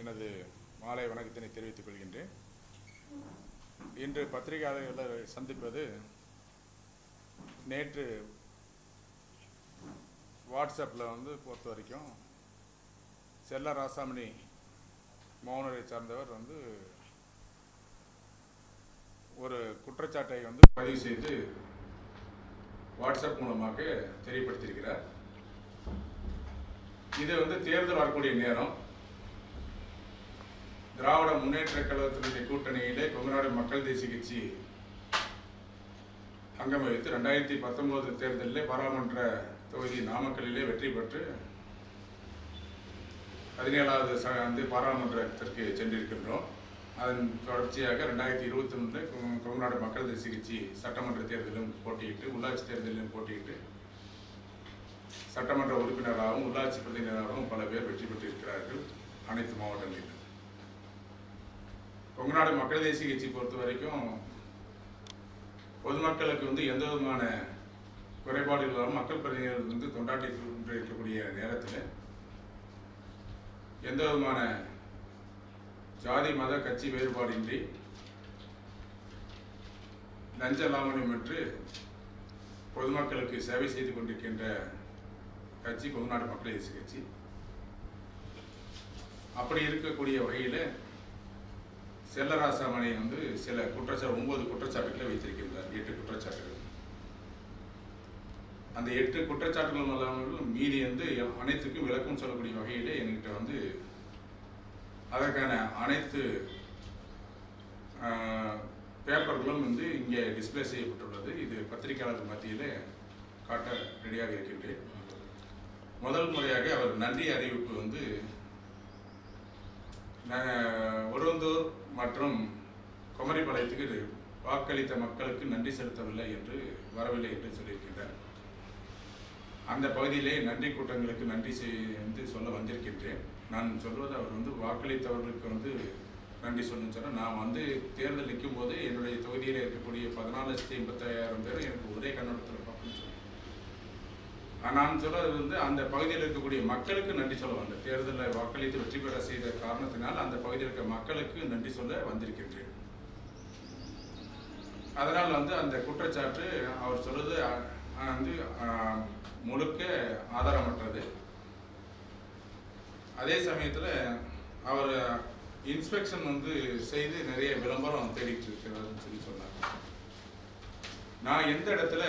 எனது மாலை வணக்கத்தினை தெரிவித்துக் கொள்கின்றேன் இன்று பத்திரிகையாளர்களை சந்திப்பது நேற்று வாட்ஸ்அப்பில் வந்து பொறுத்த வரைக்கும் செல்ல ராசாமணி மௌனரை சார்ந்தவர் வந்து ஒரு குற்றச்சாட்டை வந்து பதிவு செய்து வாட்ஸ்அப் மூலமாக தெரியப்படுத்தியிருக்கிறார் இது வந்து தேர்தல் வரக்கூடிய நேரம் திராவிட முன்னேற்ற கழகத்தினுடைய கூட்டணியிலே கொங்குநாடு மக்கள் தேசிய கட்சி அங்கம் வகித்து ரெண்டாயிரத்தி பத்தொன்பது தேர்தலிலே பாராளுமன்ற தொகுதி நாமக்கல்லிலே வெற்றி பெற்று பதினேழாவது ச வந்து பாராளுமன்றத்திற்கு சென்றிருக்கின்றோம் அதன் தொடர்ச்சியாக ரெண்டாயிரத்தி இருபத்தி ஒன்றில் கொங்குநாடு மக்கள் தேசிய கட்சி சட்டமன்ற தேர்தலிலும் போட்டியிட்டு உள்ளாட்சி தேர்தலிலும் போட்டியிட்டு சட்டமன்ற உறுப்பினராகவும் உள்ளாட்சி பிரதிநிதியாகவும் பல பேர் வெற்றி பெற்றிருக்கிறார்கள் அனைத்து மாவட்டங்களிலும் கொங்குநாடு மக்கள் தேசிய கட்சி பொறுத்த வரைக்கும் பொதுமக்களுக்கு வந்து எந்த விதமான குறைபாடு இல்லாமல் மக்கள் பிரதிநிதிகள் வந்து தொண்டாட்டி கொண்டு இருக்கக்கூடிய நேரத்தில் எந்த விதமான ஜாதி மத கட்சி வேறுபாடின்றி லஞ்ச லாவணியமற்று பொதுமக்களுக்கு சேவை செய்து கொண்டிருக்கின்ற கட்சி கொங்குநாடு மக்கள் தேசிய கட்சி அப்படி இருக்கக்கூடிய வகையில் செல்லராசாமணி வந்து சில குற்றச்சாட்டு ஒன்பது குற்றச்சாட்டுகளை வைத்திருக்கின்றார் எட்டு குற்றச்சாட்டுகள் அந்த எட்டு குற்றச்சாட்டுகள் இல்லாமல் மீதி வந்து அனைத்துக்கும் விளக்கம் சொல்லக்கூடிய வகையிலே என்கிட்ட வந்து அதற்கான அனைத்து ஆஹ், பேப்பர்களும் வந்து இங்கே டிஸ்ப்ளே செய்யப்பட்டுள்ளது இது பத்திரிகையாளர் மத்தியில் காட்ட ரெடியாக இருக்கின்றேன் முதல் முறையாக அவர் நன்றி அறிவிப்பு வந்து ந- உருவந்தூர் மற்றும் குமரிப்பாளையத்துக்கு வாக்களித்த மக்களுக்கு நன்றி செலுத்தவில்லை என்று வரவில்லை என்று சொல்லியிருக்கின்றார் அந்த பகுதியிலே நன்றி கூட்டங்களுக்கு நன்றி செய் வந்து சொல்ல வந்திருக்கின்றேன் நான் சொல்வது அவர் வந்து வாக்களித்தவர்களுக்கு வந்து நன்றி சொல்லணும்னு சொன்னால் நான் வந்து தேர்தல் நிற்கும் போது என்னுடைய தொகுதியில் இருக்கக்கூடிய பதினாலு லட்சத்தி எண்பத்தாயிரம் பேர் எனக்கு ஒரே கண்ணோட்டத்தில் பார்க்கணும்னு சொன்னாங்க நான் சொல்றது வந்து அந்த பகுதியில் இருக்கக்கூடிய மக்களுக்கு நன்றி சொல்ல வந்தேன் தேர்தலில் வாக்களித்து வெற்றி பெற செய்த காரணத்தினால் அந்த பகுதியில் இருக்க மக்களுக்கு நன்றி சொல்ல வந்திருக்கின்றேன் அதனால் வந்து அந்த குற்றச்சாட்டு அவர் சொல்றது அஹ், வந்து அஹ், முழுக்க ஆதாரமற்றது அதே சமயத்தில் அவர் இன்ஸ்பெக்ஷன் வந்து செய்து நிறைய விளம்பரம் தேடிட்டு இருக்கிறாருன்னு சொல்லி சொன்னார் நான் எந்த இடத்துல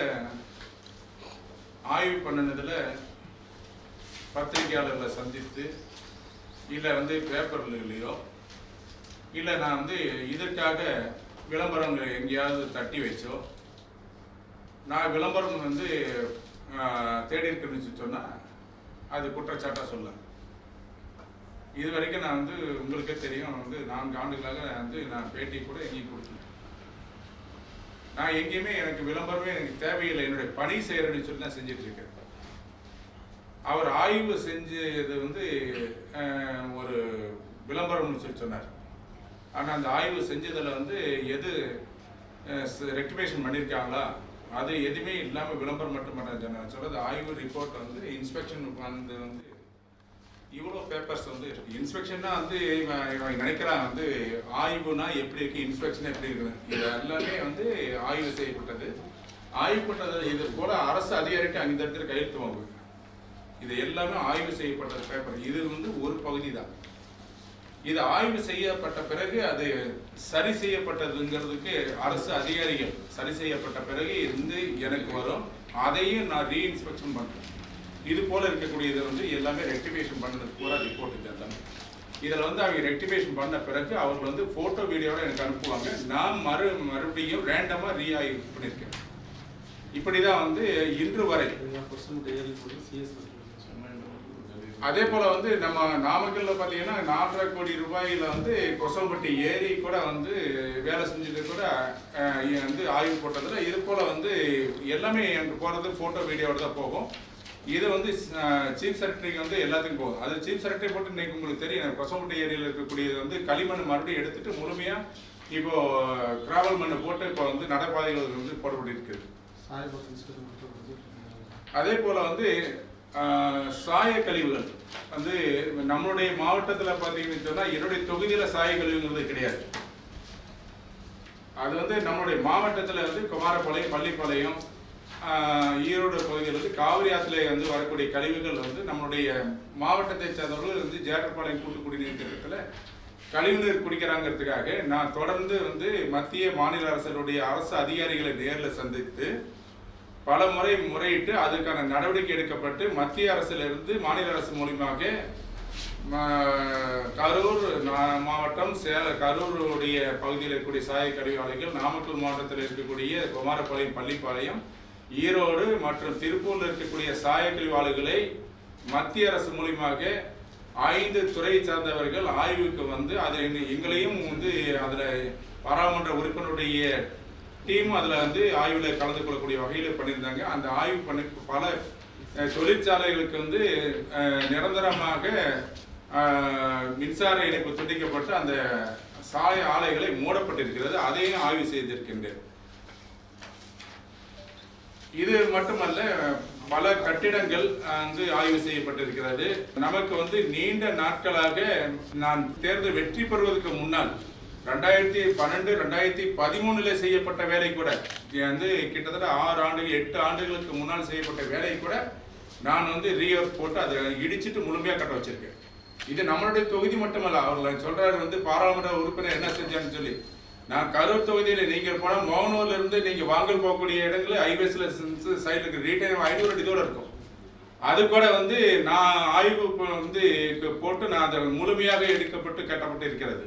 ஆய்வு பண்ணினதுல பத்திரிகையாளர்களை சந்தித்து இல்லை வந்து பேப்பர்லையோ இல்லை நான் வந்து இதற்காக விளம்பரங்களை எங்கேயாவது தட்டி வச்சோ நான் விளம்பரம் வந்து ஆஹ், தேடி இருக்குன்னு சொன்னால் அது குற்றச்சாட்டாக சொல்ல இது வரைக்கும் நான் வந்து உங்களுக்கே தெரியும் வந்து நான்கு ஆண்டுகளாக வந்து நான் பேட்டி கூட எங்கேயும் கொடுக்கல நான் எங்கேயுமே எனக்கு விளம்பரமே எனக்கு தேவையில்லை என்னுடைய பணி செய்யறேன்னு சொல்லி நான் செஞ்சுட்டு இருக்கேன் அவர் ஆய்வு செஞ்சது வந்து அஹ், ஒரு விளம்பரம்னு சொல்லி சொன்னார் ஆனால் அந்த ஆய்வு செஞ்சதில் வந்து எது ரெக்டிஃபிகேஷன் பண்ணியிருக்காங்களா அது எதுவுமே இல்லாமல் விளம்பரம் மட்டும் பண்ண சொன்னார் சொல்றது ஆய்வு ரிப்போர்ட் வந்து இன்ஸ்பெக்ஷன் வந்து வந்து இவ்வளோ பேப்பர்ஸ் வந்து இருக்கு இன்ஸ்பெக்ஷன்னா வந்து இவன் இவன் நினைக்கிறான் வந்து ஆய்வுனா எப்படி இருக்கு இன்ஸ்பெக்ஷன் எப்படி இருக்குது இது எல்லாமே வந்து ஆய்வு செய்யப்பட்டது ஆய்வு பண்ணது இது போல அரசு அதிகாரிக்கு அந்த இடத்துல கையெழுத்து வாங்கு இது எல்லாமே ஆய்வு செய்யப்பட்ட பேப்பர் இது வந்து ஒரு பகுதி தான் இது ஆய்வு செய்யப்பட்ட பிறகு அது சரி செய்யப்பட்டதுங்கிறதுக்கு அரசு அதிகாரிகள் சரி செய்யப்பட்ட பிறகு இருந்து எனக்கு வரும் அதையும் நான் ரீஇன்ஸ்பெக்ஷன் பண்றேன் இது போல இருக்கக்கூடியது வந்து எல்லாமே ரெக்டிஃபிகேஷன் பண்ணது பூரா ரிப்போர்ட் இது எல்லாமே இதில் வந்து அவங்க ரெக்டிஃபிகேஷன் பண்ண பிறகு அவர்கள் வந்து ஃபோட்டோ வீடியோட எனக்கு அனுப்புவாங்க நான் மறு மறுபடியும் ரேண்டமாக ரீஆய்வு பண்ணியிருக்கேன் இப்படி தான் வந்து இன்று வரை அதே போல வந்து நம்ம நாமக்கல்ல பாத்தீங்கன்னா நாலரை கோடி ரூபாயில வந்து கொசம்பட்டி ஏரி கூட வந்து வேலை செஞ்சது கூட அஹ், இ- வந்து ஆய்வு போட்டதுல இது போல வந்து எல்லாமே எனக்கு போறது போட்டோ வீடியோட தான் போகும் இது வந்து சீஃப் செக்ரட்டரிக்கு வந்து எல்லாத்துக்கும் போகும் அது சீஃப் செக்ரட்டரி போட்டு இன்னைக்கு உங்களுக்கு தெரியும் கொசம்பட்டி ஏரியாவில் இருக்கக்கூடியது வந்து களிமண் மறுபடியும் எடுத்துட்டு முழுமையா இப்போ கிராவல் மண்ணை போட்டு இப்போ வந்து நடைபாதைகள் வந்து போடப்பட்டு இருக்குது அதே போல வந்து ஆஹ், சாய கழிவுகள் வந்து நம்மளுடைய மாவட்டத்தில் பார்த்தீங்கன்னு சொன்னால் என்னுடைய தொகுதியில் சாய கழிவுங்கிறது கிடையாது அது வந்து நம்மளுடைய மாவட்டத்தில் வந்து குமாரபாளையம் பள்ளிப்பாளையம் ஆஹ், ஈரோடு பகுதியில் வந்து காவிரி ஆற்றிலே வந்து வரக்கூடிய கழிவுகள் வந்து நம்மளுடைய மாவட்டத்தை சேர்ந்தவர்கள் வந்து ஜேட்டர்பாளையம் கூட்டு குடிநீர் திட்டத்தில் கழிவுநீர் குடிக்கிறாங்கிறதுக்காக நான் தொடர்ந்து வந்து மத்திய மாநில அரசுடைய அரசு அதிகாரிகளை நேரில் சந்தித்து பல முறை முறையிட்டு அதுக்கான நடவடிக்கை எடுக்கப்பட்டு மத்திய அரசிலிருந்து மாநில அரசு மூலியமாக ம- கரூர் நா- மாவட்டம் சேல கரூருடைய பகுதியில் இருக்கக்கூடிய சாய கழிவு ஆலைகள் நாமக்கல் மாவட்டத்தில் இருக்கக்கூடிய குமாரபாளையம் பள்ளிப்பாளையம் ஈரோடு மற்றும் திருப்பூரில் இருக்கக்கூடிய சாய கழிவு ஆலைகளை மத்திய அரசு மூலியமாக ஐந்து துறை சார்ந்தவர்கள் ஆய்வுக்கு வந்து அதை எங்க- எங்களையும் வந்து அதில் பாராளுமன்ற உறுப்பினருடைய டீம் அதில் வந்து ஆய்வில் கலந்து கொள்ளக்கூடிய வகையில் பண்ணியிருந்தாங்க அந்த ஆய்வு பண்ணி பல அஹ், தொழிற்சாலைகளுக்கு வந்து அஹ், நிரந்தரமாக அஹ், மின்சார இணைப்பு துண்டிக்கப்பட்டு அந்த சாய ஆலைகளை மூடப்பட்டிருக்கிறது அதையும் ஆய்வு செய்திருக்கின்றேன் இது மட்டுமல்ல பல கட்டிடங்கள் அஹ், வந்து ஆய்வு செய்யப்பட்டிருக்கிறது நமக்கு வந்து நீண்ட நாட்களாக நான் தேர்தல் வெற்றி பெறுவதற்கு முன்னால் ரெண்டாயிரத்தி பன்னெண்டு ரெண்டாயிரத்தி பதிமூணுல செய்யப்பட்ட வேலை கூட இது வந்து கிட்டத்தட்ட ஆறு ஆண்டு எட்டு ஆண்டுகளுக்கு முன்னால் செய்யப்பட்ட வேலை கூட நான் வந்து ரீஒர்க் போட்டு அதை இடிச்சிட்டு முழுமையாக கட்ட வச்சிருக்கேன் இது நம்மளுடைய தொகுதி மட்டுமல்ல அவர் சொல்றாரு வந்து பாராளுமன்ற உறுப்பினர் என்ன செஞ்சான்னு சொல்லி நான் கரூர் தொகுதியில் நீங்கள் போனால் மோகனூர்ல இருந்து நீங்க வாங்கல் போகக்கூடிய இடங்களில் ஐவேஸ்ல சைடில் இருக்க ரீட்டைல் ஐநூறு அடி தூரம் இருக்கும் அது கூட வந்து நான் ஆய்வு ப- வந்து க- போட்டு நான் அதை முழுமையாக எடுக்கப்பட்டு கட்டப்பட்டு இருக்கிறது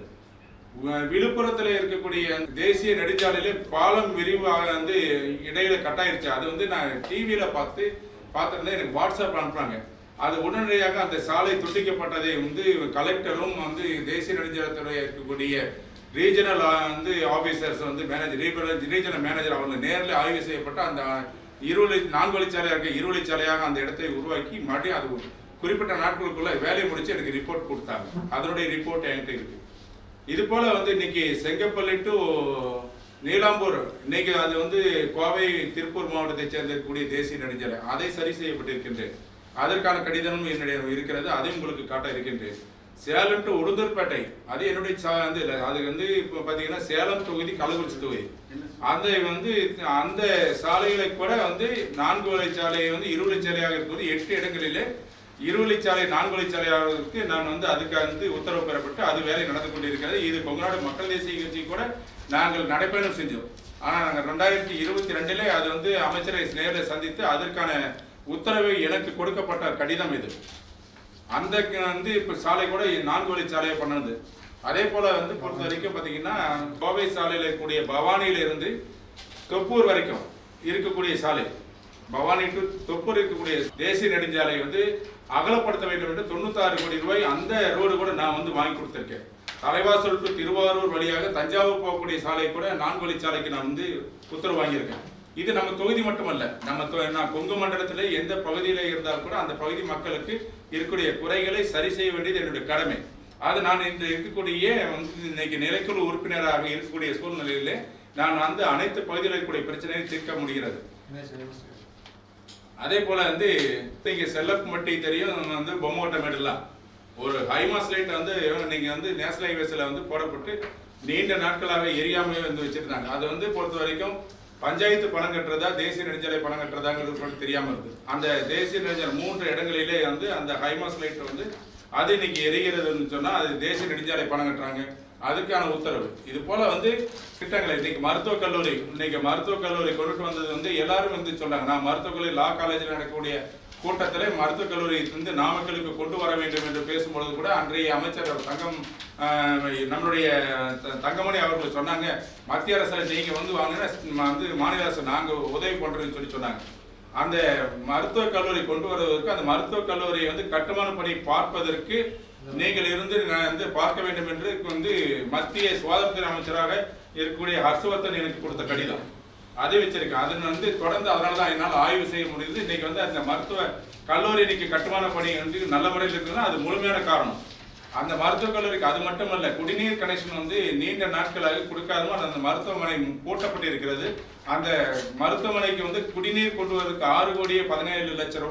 உ- விழுப்புரத்துல இருக்கக்கூடிய தேசிய நெடுஞ்சாலையில பாலம் விரிவாக வந்து இடையில கட்டாயிருச்சு அது வந்து நான் டிவியில பார்த்து பார்த்துருந்தேன் எனக்கு வாட்ஸ்அப் அனுப்புனாங்க அது உடனடியாக அந்த சாலை துண்டிக்கப்பட்டதை வந்து கலெக்டரும் வந்து தேசிய நெடுஞ்சாலைத்துறை இருக்கக்கூடிய ரீஜனல் வந்து ஆபீசர்ஸ் வந்து மேனேஜர் ரீஜனல் மேனேஜர் அவங்க நேரில் ஆய்வு செய்யப்பட்டு அந்த இருவழி நான்கு வழிச்சாலையாக இருக்க இருவழிச்சாலையாக அந்த இடத்தை உருவாக்கி மறுபடியும் அது ஒரு குறிப்பிட்ட நாட்களுக்குள்ள வேலையை முடிச்சு எனக்கு ரிப்போர்ட் கொடுத்தாங்க அதனுடைய ரிப்போர்ட் என்கிட்ட இருக்கு இது போல வந்து இன்னைக்கு செங்கப்பள்ளி டு நீலாம்பூர் இன்னைக்கு அது வந்து கோவை திருப்பூர் மாவட்டத்தை சேர்ந்திருக்கக்கூடிய தேசிய நெடுஞ்சாலை அதை சரி செய்யப்பட்டிருக்கின்றேன் அதற்கான கடிதமும் என்னுடைய இருக்கிறது அதையும் உங்களுக்கு காட்ட இருக்கின்றேன் சேலம் டு உளுந்தூர்பேட்டை அது என்னுடைய சா- வந்து இல்லை அது வந்து இப்போ பார்த்தீங்கன்னா சேலம் தொகுதி கள்ளக்குறிச்சி தொகுதி அந்த வந்து அந்த சாலைகளை கூட வந்து நான்கு வழிச்சாலை வந்து இரு வழிச்சாலையாக இருப்பது எட்டு இடங்களிலே இருவழிச்சாலை நான்கு வழிச்சாலையாவதற்கு நான் வந்து அதுக்கு வந்து உத்தரவு பெறப்பட்டு அது வேலை நடந்து கொண்டிருக்கிறது இது கொங்கநாடு மக்கள் தேசிய கட்சி கூட நாங்கள் நடைபயணம் செஞ்சோம் ஆனால் நாங்கள் ரெண்டாயிரத்தி இருபத்தி ரெண்டிலே அது வந்து அமைச்சரை நேரில் சந்தித்து அதற்கான உத்தரவு எனக்கு கொடுக்கப்பட்ட கடிதம் இது அந்த க- வந்து இப்போ சாலை கூட நான்கு வழி சாலையை பண்ணது அதே போல வந்து பொறுத்த வரைக்கும் பார்த்தீங்கன்னா கோவை சாலையில் இருக்கக்கூடிய பவானியில இருந்து தொப்பூர் வரைக்கும் இருக்கக்கூடிய சாலை பவானி டு தொப்பூர் இருக்கக்கூடிய தேசிய நெடுஞ்சாலை வந்து அகலப்படுத்த வேண்டும் என்று தொண்ணூத்தாறு கோடி ரூபாய் அந்த ரோடு கூட நான் வந்து வாங்கி கொடுத்துருக்கேன் தலைவாசல் டு திருவாரூர் வழியாக தஞ்சாவூர் போகக்கூடிய சாலை கூட நான்கு வழி சாலைக்கு நான் வந்து உத்தரவு வாங்கியிருக்கேன் இது நம்ம தொகுதி மட்டுமல்ல நம்ம தொ- நான் கொங்கு மண்டலத்திலே எந்த பகுதியில் இருந்தால் கூட அந்த பகுதி மக்களுக்கு இருக்கக்கூடிய குறைகளை சரி செய்ய வேண்டியது என்னுடைய கடமை அது நான் இன்று இருக்கக்கூடிய வந்து இன்னைக்கு நிலைக்குழு உறுப்பினராக இருக்கக்கூடிய சூழ்நிலையிலே நான் வந்து அனைத்து பகுதியில் இருக்கக்கூடிய பிரச்சனையை தீர்க்க முடிகிறது அதே போல வந்து இங்க செல்லப்பட்டி தெரியும் வந்து பொம்மோட்ட மேடெல்லாம் ஒரு ஹைமாஸ் லைட் வந்து நீங்க வந்து நேஷனல் ஹைவேஸ்ல வந்து போடப்பட்டு நீண்ட நாட்களாக எரியாமையே வந்து வச்சிருந்தாங்க அது வந்து பொறுத்த வரைக்கும் பஞ்சாயத்து பணம் கட்டுறதா தேசிய நெடுஞ்சாலை பணம் கட்டுறதாங்கிறது கூட தெரியாம இருக்கு அந்த தேசிய நெடுஞ்சாலை மூன்று இடங்களிலே வந்து அந்த ஹைமாஸ் லைட் வந்து அது இன்னைக்கு எரிகிறதுன்னு சொன்னா அது தேசிய நெடுஞ்சாலை பணம் கட்டுறாங்க அதுக்கான உத்தரவு இது போல வந்து திட்டங்களை இன்னைக்கு மருத்துவக் கல்லூரி இன்னைக்கு மருத்துவக் கல்லூரி கொண்டுட்டு வந்தது வந்து எல்லாரும் வந்து சொன்னாங்க நான் மருத்துவக் கல்லூரி லா காலேஜில் நடக்கக்கூடிய கூட்டத்தில் மருத்துவக் கல்லூரி வந்து நாமக்கலுக்கு கொண்டு வர வேண்டும் என்று பேசும்பொழுது கூட அன்றைய அமைச்சர் தங்கம் ஆஹ், நம்மளுடைய த- தங்கமணி அவர்கள் சொன்னாங்க மத்திய அரசுல நீங்க வந்து வாங்கினா வந்து மாநில அரசு நாங்க உதவி பண்றோம்னு சொல்லி சொன்னாங்க அந்த மருத்துவக் கல்லூரி கொண்டு வருவதற்கு அந்த மருத்துவக் கல்லூரியை வந்து கட்டுமான பணி பார்ப்பதற்கு நீங்கள் இருந்து நான் வந்து பார்க்க வேண்டும் என்று வந்து மத்திய சுகாதாரத்துறை அமைச்சராக இருக்கக்கூடிய ஹர்ஷவர்தன் எனக்கு கொடுத்த கடிதம் அதை வச்சிருக்கேன் அது வந்து தொடர்ந்து அதனால தான் என்னால் ஆய்வு செய்ய முடியுது இன்னைக்கு வந்து அந்த மருத்துவ கல்லூரி இன்னைக்கு கட்டுமான பணி வந்து நல்ல முறையில் இருக்குதுன்னா அது முழுமையான காரணம் அந்த மருத்துவக் கல்லூரிக்கு அது மட்டுமல்ல குடிநீர் கனெக்ஷன் வந்து நீண்ட நாட்களாக கொடுக்காதமா அந்த மருத்துவமனை பூட்டப்பட்டு இருக்கிறது அந்த மருத்துவமனைக்கு வந்து குடிநீர் கொண்டு வருவதற்கு ஆறு கோடியே பதினேழு லட்சம் ரூபாய்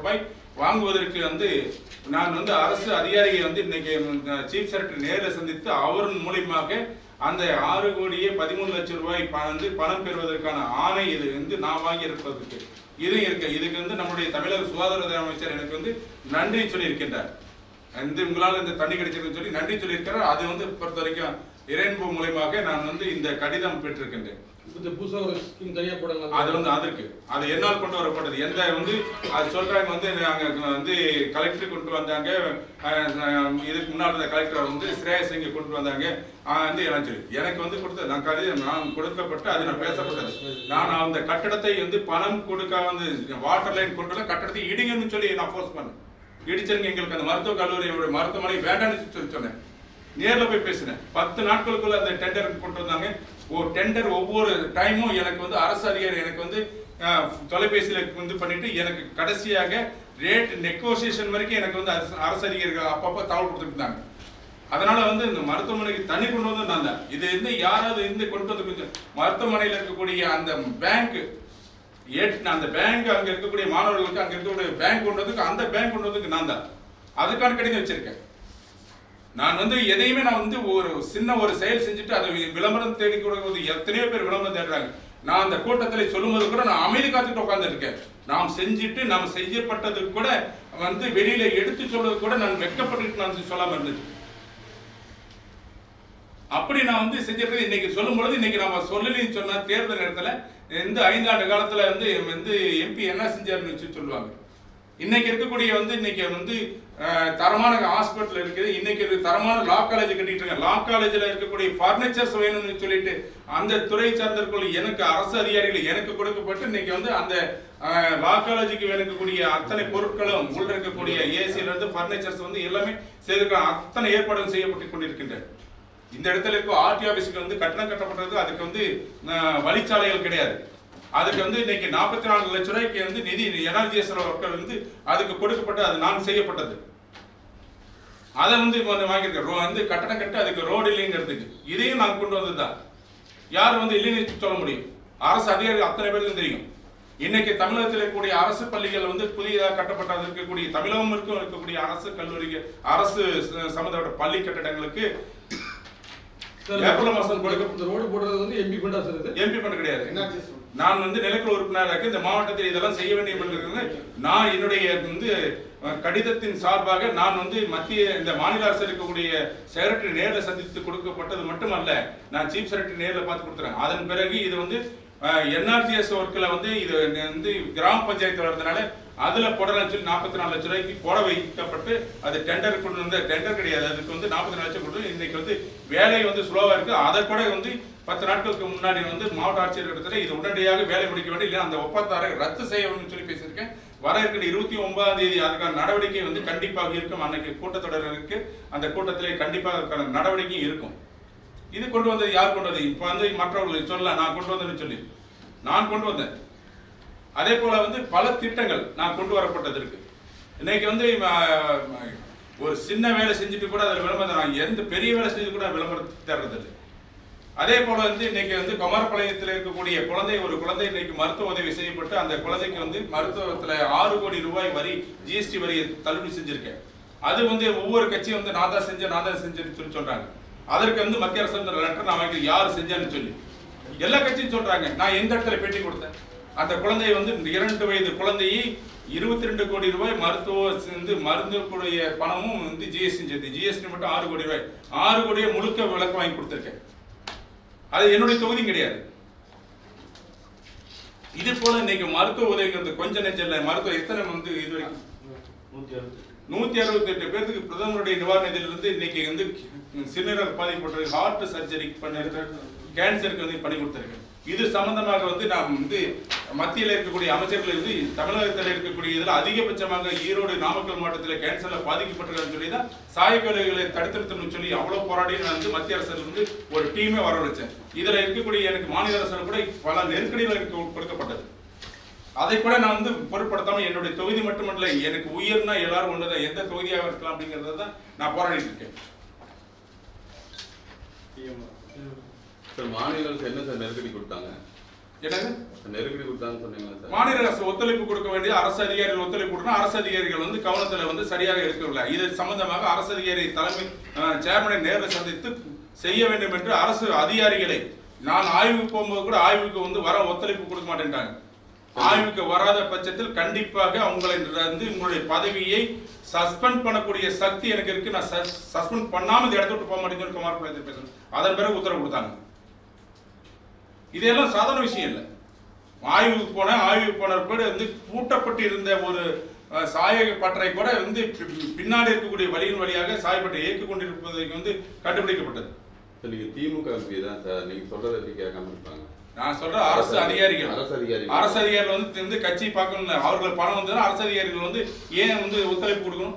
வாங்குவதற்கு வந்து நான் வந்து அரசு அதிகாரியை வந்து இன்னைக்கு சீஃப் செக்ரட்டரி நேரில் சந்தித்து அவரின் மூலியமாக அந்த ஆறு கோடியே பதிமூணு லட்சம் ரூபாய் ப- வந்து பணம் பெறுவதற்கான ஆணை இது வந்து நான் வாங்கி இருப்பதற்கு இது இருக்கு இதுக்கு வந்து நம்முடைய தமிழக சுகாதாரத்துறை அமைச்சர் எனக்கு வந்து நன்றி சொல்லியிருக்கின்றார் வந்து உங்களால் இந்த தண்ணி கிடைச்சிருக்குன்னு சொல்லி நன்றி சொல்லியிருக்கிறார் அது வந்து பொறுத்த வரைக்கும் இறைன்பு மூலியமாக நான் வந்து இந்த கடிதம் பெற்றிருக்கின்றேன் இப்ப இந்த புதுசா ஒரு ஸ்கீம் தனியா போடுறாங்க அது வந்து அதற்கு அது என்னால் கொண்டு வரப்பட்டது எந்த வந்து அது சொல்றாங்க வந்து நாங்க வந்து கலெக்டர் கொண்டு வந்தாங்க அஹ், அஹ், இதுக்கு முன்னாடி இருந்த கலெக்டர் வந்து ஸ்ரேயஸ் இங்க கொண்டு வந்தாங்க அஹ், வந்து எனக்கு சொல்லி எனக்கு வந்து கொடுத்த நான் கடிதம் நான் கொடுக்கப்பட்டு அது நான் பேசப்பட்டது நான் அந்த கட்டடத்தை வந்து பணம் கொடுக்க வந்து வாட்டர் லைன் கொண்டு வந்து கட்டடத்தை இடிங்கன்னு சொல்லி நான் போஸ்ட் பண்ணேன் இடிச்சிருங்க எங்களுக்கு அந்த மருத்துவக் கல்லூரியோட மருத்துவமனை வேண்டாம்னு சொல்லி சொன்னேன் நேர்ல போய் பேசினேன் பத்து நாட்களுக்குள்ள அந்த டெண்டர் கொண்டு வந்தாங்க ஒரு டெண்டர் ஒவ்வொரு டைமும் எனக்கு வந்து அரசு அதிகாரி எனக்கு வந்து அஹ், தொலைபேசியில வந்து பண்ணிட்டு எனக்கு கடைசியாக ரேட் நெகோசியேஷன் வரைக்கும் எனக்கு வந்து அரசு அரசு அதிகாரிகள் அப்பப்போ தகவல் கொடுத்துட்டு இருந்தாங்க அதனால வந்து இந்த மருத்துவமனைக்கு தண்ணி கொண்டு வந்து நான் தான் இது வந்து யாராவது இருந்து கொண்டு வந்து கொஞ்சம் மருத்துவமனையில் இருக்கக்கூடிய அந்த பேங்க் ஏட் அந்த பேங்க் அங்க இருக்கக்கூடிய மாணவர்களுக்கு அங்க இருக்கக்கூடிய பேங்க் கொண்டு வந்து அந்த பேங்க் கொண்டு வந்து நான் தான் அதுக்கான கடிதம் வச்சிருக்கேன் நான் வந்து எதையுமே நான் வந்து ஒரு சின்ன ஒரு செயல் செஞ்சுட்டு அது விளம்பரம் தேடி கொடுக்கும்போது எத்தனையோ பேர் விளம்பரம் தேடுறாங்க நான் அந்த கூட்டத்தில் சொல்லும்போது கூட நான் அமைதி காத்துட்டு உட்கார்ந்துட்டு இருக்கேன் நாம் செஞ்சுட்டு நாம் செய்யப்பட்டது கூட வந்து வெளியில எடுத்து சொல்றது கூட நான் வெட்கப்பட்டுட்டு நான் சொல்லாம இருந்துட்டு அப்படி நான் வந்து செஞ்சிருக்கிறது இன்னைக்கு சொல்லும் பொழுது இன்னைக்கு நம்ம சொல்லலைன்னு சொன்னா தேர்தல் நேரத்துல இந்த ஐந்தாண்டு காலத்துல வந்து வந்து எம்பி என்ன செஞ்சாருன்னு வச்சு சொல்லுவாங்க இன்னைக்கு இருக்கக்கூடிய வந்து இன்னைக்கு வந்து அஹ், தரமான ஹாஸ்பிட்டல் இருக்குது இன்னைக்கு இருக்கு தரமான லா காலேஜ் கட்டிட்டு இருக்காங்க லா காலேஜ்ல இருக்கக்கூடிய ஃபர்னிச்சர்ஸ் வேணும்னு சொல்லிட்டு அந்த துறை சார்ந்தவர்கள் எனக்கு அரசு அதிகாரிகள் எனக்கு கொடுக்கப்பட்டு இன்னைக்கு வந்து அந்த அஹ், லா காலேஜுக்கு வேணுக்கக்கூடிய அத்தனை பொருட்களும் உள்ள இருக்கக்கூடிய ஏசில இருந்து ஃபர்னிச்சர்ஸ் வந்து எல்லாமே செய்திருக்க அத்தனை ஏற்பாடுகள் செய்யப்பட்டு கொண்டிருக்கின்றன இந்த இடத்துல இருக்க ஆர்டி ஆபீஸ்க்கு வந்து கட்டணம் கட்டப்பட்டது அதுக்கு வந்து அஹ், வழிச்சாலைகள் கிடையாது அதுக்கு வந்து இன்னைக்கு நாற்பத்தி நாலு லட்ச ரூபாய்க்கு வந்து நிதி என்ஆர்ஜிஎஸ் ஒர்க்கர் வந்து அதுக்கு கொடுக்கப்பட்டு அது நான் செய்யப்பட்டது அதை வந்து இப்போ வந்து வாங்கியிருக்கேன் ரோ- வந்து கட்டணம் கட்ட அதுக்கு ரோடு இல்லைங்கிறதுக்கு இதையும் நான் கொண்டு வந்ததுதான் யார் வந்து இல்லைன்னு சொல்ல முடியும் அரசு அதிகாரி அத்தனை பேருக்கும் தெரியும் இன்னைக்கு தமிழகத்தில் இருக்கக்கூடிய அரசு பள்ளிகள் வந்து புதிதாக கட்டப்பட்டது இருக்கக்கூடிய தமிழகம் இருக்கும் இருக்கக்கூடிய அரசு கல்லூரிகள் அரசு ச- சம்பந்தப்பட்ட பள்ளி கட்டடங்களுக்கு சார், ஏப்ரல் மாசம் கொடுக்க இந்த ரோடு போடுறது வந்து எம்பி ஃபண்டா சார் இது எம்பி பண்ண கிடையாது என்ஆர்ஜிஎஸ் நான் வந்து நிலக்குழு உறுப்பினராக இந்த மாவட்டத்தில் இதெல்லாம் செய்ய வேண்டிய நான் என்னுடைய வந்து அஹ், கடிதத்தின் சார்பாக நான் வந்து மத்திய இந்த மாநில அரசு இருக்கக்கூடிய செக்ரட்டரி நேரில் சந்தித்து கொடுக்கப்பட்டது மட்டுமல்ல நான் சீஃப் செக்ரட்டரி நேரில் பார்த்து கொடுத்துறேன் அதன் பிறகு இது வந்து என்ஆர்ஜிஎஸ் ஒர்க்கில் வந்து இது வந்து கிராம பஞ்சாயத்து வர்றதுனால அதுல போடலாம்னு சொல்லி நாற்பத்தி நாலு லட்ச ரூபாய்க்கு போட வைக்கப்பட்டு அது டெண்டர் கொண்டு வந்து டெண்டர் கிடையாது அதுக்கு வந்து நாற்பத்தி நாலு லட்சம் கொண்டு இன்னைக்கு வந்து வேலை வந்து ஸ்லோவா இருக்கு அதை கூட வந்து பத்து நாட்களுக்கு முன்னாடி வந்து மாவட்ட ஆட்சியர் இடத்துல இது உடனடியாக வேலை முடிக்க வேண்டும் இல்லை அந்த ஒப்பந்தாரை ரத்து செய்ய வேண்டும்னு சொல்லி பேசியிருக்கேன் வர இருக்கிற இருபத்தி ஒன்பதாம் தேதி அதுக்கான நடவடிக்கை வந்து கண்டிப்பாக இருக்கும் அன்னைக்கு கூட்டத்தொடர் இருக்கு அந்த கூட்டத்திலே கண்டிப்பாக அதுக்கான நடவடிக்கை இருக்கும் இது கொண்டு வந்தது யார் கொண்டு வந்தது இப்போ வந்து மற்றவர்களுக்கு சொல்லலாம் நான் கொண்டு வந்தேன்னு சொல்லி நான் கொண்டு வந்தேன் அதே போல வந்து பல திட்டங்கள் நான் கொண்டு வரப்பட்டது இருக்கு இன்னைக்கு வந்து அஹ், ஒரு சின்ன வேலை செஞ்சுட்டு கூட அதில் விளம்பரம் நான் எந்த பெரிய வேலை செஞ்சு கூட விளம்பரம் தர்றது இல்லை அதே போல வந்து இன்னைக்கு வந்து குமாரபாளையத்தில் இருக்கக்கூடிய குழந்தை ஒரு குழந்தை இன்னைக்கு மருத்துவ உதவி செய்யப்பட்டு அந்த குழந்தைக்கு வந்து மருத்துவத்துல ஆறு கோடி ரூபாய் வரி ஜிஎஸ்டி வரியை தள்ளுபடி செஞ்சிருக்கேன் அது வந்து ஒவ்வொரு கட்சியும் வந்து நான் தான் செஞ்சேன் நான் தான் செஞ்சேன்னு சொல்லி சொல்றாங்க அதற்கு வந்து மத்திய அரசு வந்து லெட்டர் நான் வாங்கி யார் செஞ்சான்னு சொல்லி எல்லா கட்சியும் சொல்றாங்க நான் எந்த இடத்துல பேட்டி கொடுத்தேன் அந்த குழந்தையை வந்து இரண்டு வயது குழந்தையை இருபத்தி ரெண்டு கோடி ரூபாய் மருத்துவ வந்து மருந்துக்குடைய பணமும் வந்து ஜிஎஸ்டி சேர்த்து ஜிஎஸ்டி மட்டும் ஆறு கோடி ரூபாய் ஆறு கோடியை முழுக்க விளக்கு வாங்கி கொடுத்துருக்கேன் அது என்னுடைய தொகுதியும் கிடையாது இது போல இன்னைக்கு மருத்துவ உதவிங்கிறது கொஞ்ச நெஞ்சம் இல்லை மருத்துவ எத்தனை வந்து இது வரைக்கும் நூத்தி அறுபத்தி நூத்தி அறுபத்தி எட்டு பேருக்கு பிரதமருடைய நிவாரண நிதியிலிருந்து இன்னைக்கு வந்து சிறுநீரக பாதிக்கப்பட்ட ஹார்ட் சர்ஜரி பண்ணிருக்க கேன்சருக்கு வந்து பண்ணி கொடுத்துருக்கேன் இது சம்பந்தமாக வந்து நாம் வந்து மத்தியில் இருக்கக்கூடிய அமைச்சர்கள் வந்து தமிழகத்தில் இருக்கக்கூடிய இதில் அதிகபட்சமாக ஈரோடு நாமக்கல் மாவட்டத்தில் கேன்சர்ல பாதிக்கப்பட்டிருக்கான்னு சொல்லி தான் சாயக்கொலைகளை தடுத்திருத்தணும்னு சொல்லி அவ்வளோ போராடி நான் வந்து மத்திய அரசு வந்து ஒரு டீமே வர வச்சேன் இதில் இருக்கக்கூடிய எனக்கு மாநில அரசு கூட பல நெருக்கடிகள் எனக்கு கொடுக்கப்பட்டது அதை கூட நான் வந்து பொருட்படுத்தாம என்னுடைய தொகுதி மட்டுமல்ல எனக்கு உயிர்னா எல்லாரும் ஒண்ணுதான் எந்த தொகுதியாக இருக்கலாம் அப்படிங்கறத தான் நான் போராடிட்டு இருக்கேன் பிஎம் சார் மாநில அரசு என்ன சார் நெருக்கடி கொடுத்தாங்க என்னது நெருக்கடி கொடுத்தான்னு சொன்னீங்களா சார் மாநில அரசு ஒத்துழைப்பு கொடுக்க வேண்டிய அரசு அதிகாரிகள் ஒத்துழைப்பு கொடுக்கணும் அரசு அதிகாரிகள் வந்து கவனத்தில் வந்து சரியாக இருக்கவில்லை இது சம்பந்தமாக அரசு அதிகாரி தலைமை அஹ், சேர்மனை நேரில் சந்தித்து செய்ய வேண்டும் என்று அரசு அதிகாரிகளை நான் ஆய்வுக்கு போகும்போது கூட ஆய்வுக்கு வந்து வர ஒத்துழைப்பு கொடுக்க மாட்டேன்றாங்க ஆய்வுக்கு வராத பட்சத்தில் கண்டிப்பாக உங்களை வந்து உங்களுடைய பதவியை சஸ்பெண்ட் பண்ணக்கூடிய சக்தி எனக்கு இருக்கு நான் சஸ்பெண்ட் பண்ணாம இந்த இடத்த விட்டு போக மாட்டேன்னு சொல்லி குமார் பாளையத்தில் பேசணும் அதன் பிறகு உத்தரவு கொடுத்தாங்க இதெல்லாம் சாதாரண விஷயம் இல்லை ஆய்வுக்கு போனேன் ஆய்வுக்கு போன கூட வந்து பூட்டப்பட்டு இருந்த ஒரு அஹ், சாய பட்டறை கூட வந்து பி- பின்னாடி இருக்கக்கூடிய வழியின் வழியாக சாயப்பட்டை இயக்கிக் கொண்டிருப்பதற்கு வந்து கண்டுபிடிக்கப்பட்டது சார் நீங்க திமுக எம்பி தான் சார் நீங்க சொல்றதை எப்படி கேட்காம இருப்பாங்க நான் சொல்ற அரசு அதிகாரிகள் அரசு அதிகாரிகள். அரசு அதிகாரிகள் வந்து வந்து கட்சி பார்க்கணும் அவர்களுக்கு பணம் வந்ததுன்னா அரசு அதிகாரிகள் வந்து ஏன் வந்து ஒத்துழைப்பு கொடுக்கணும்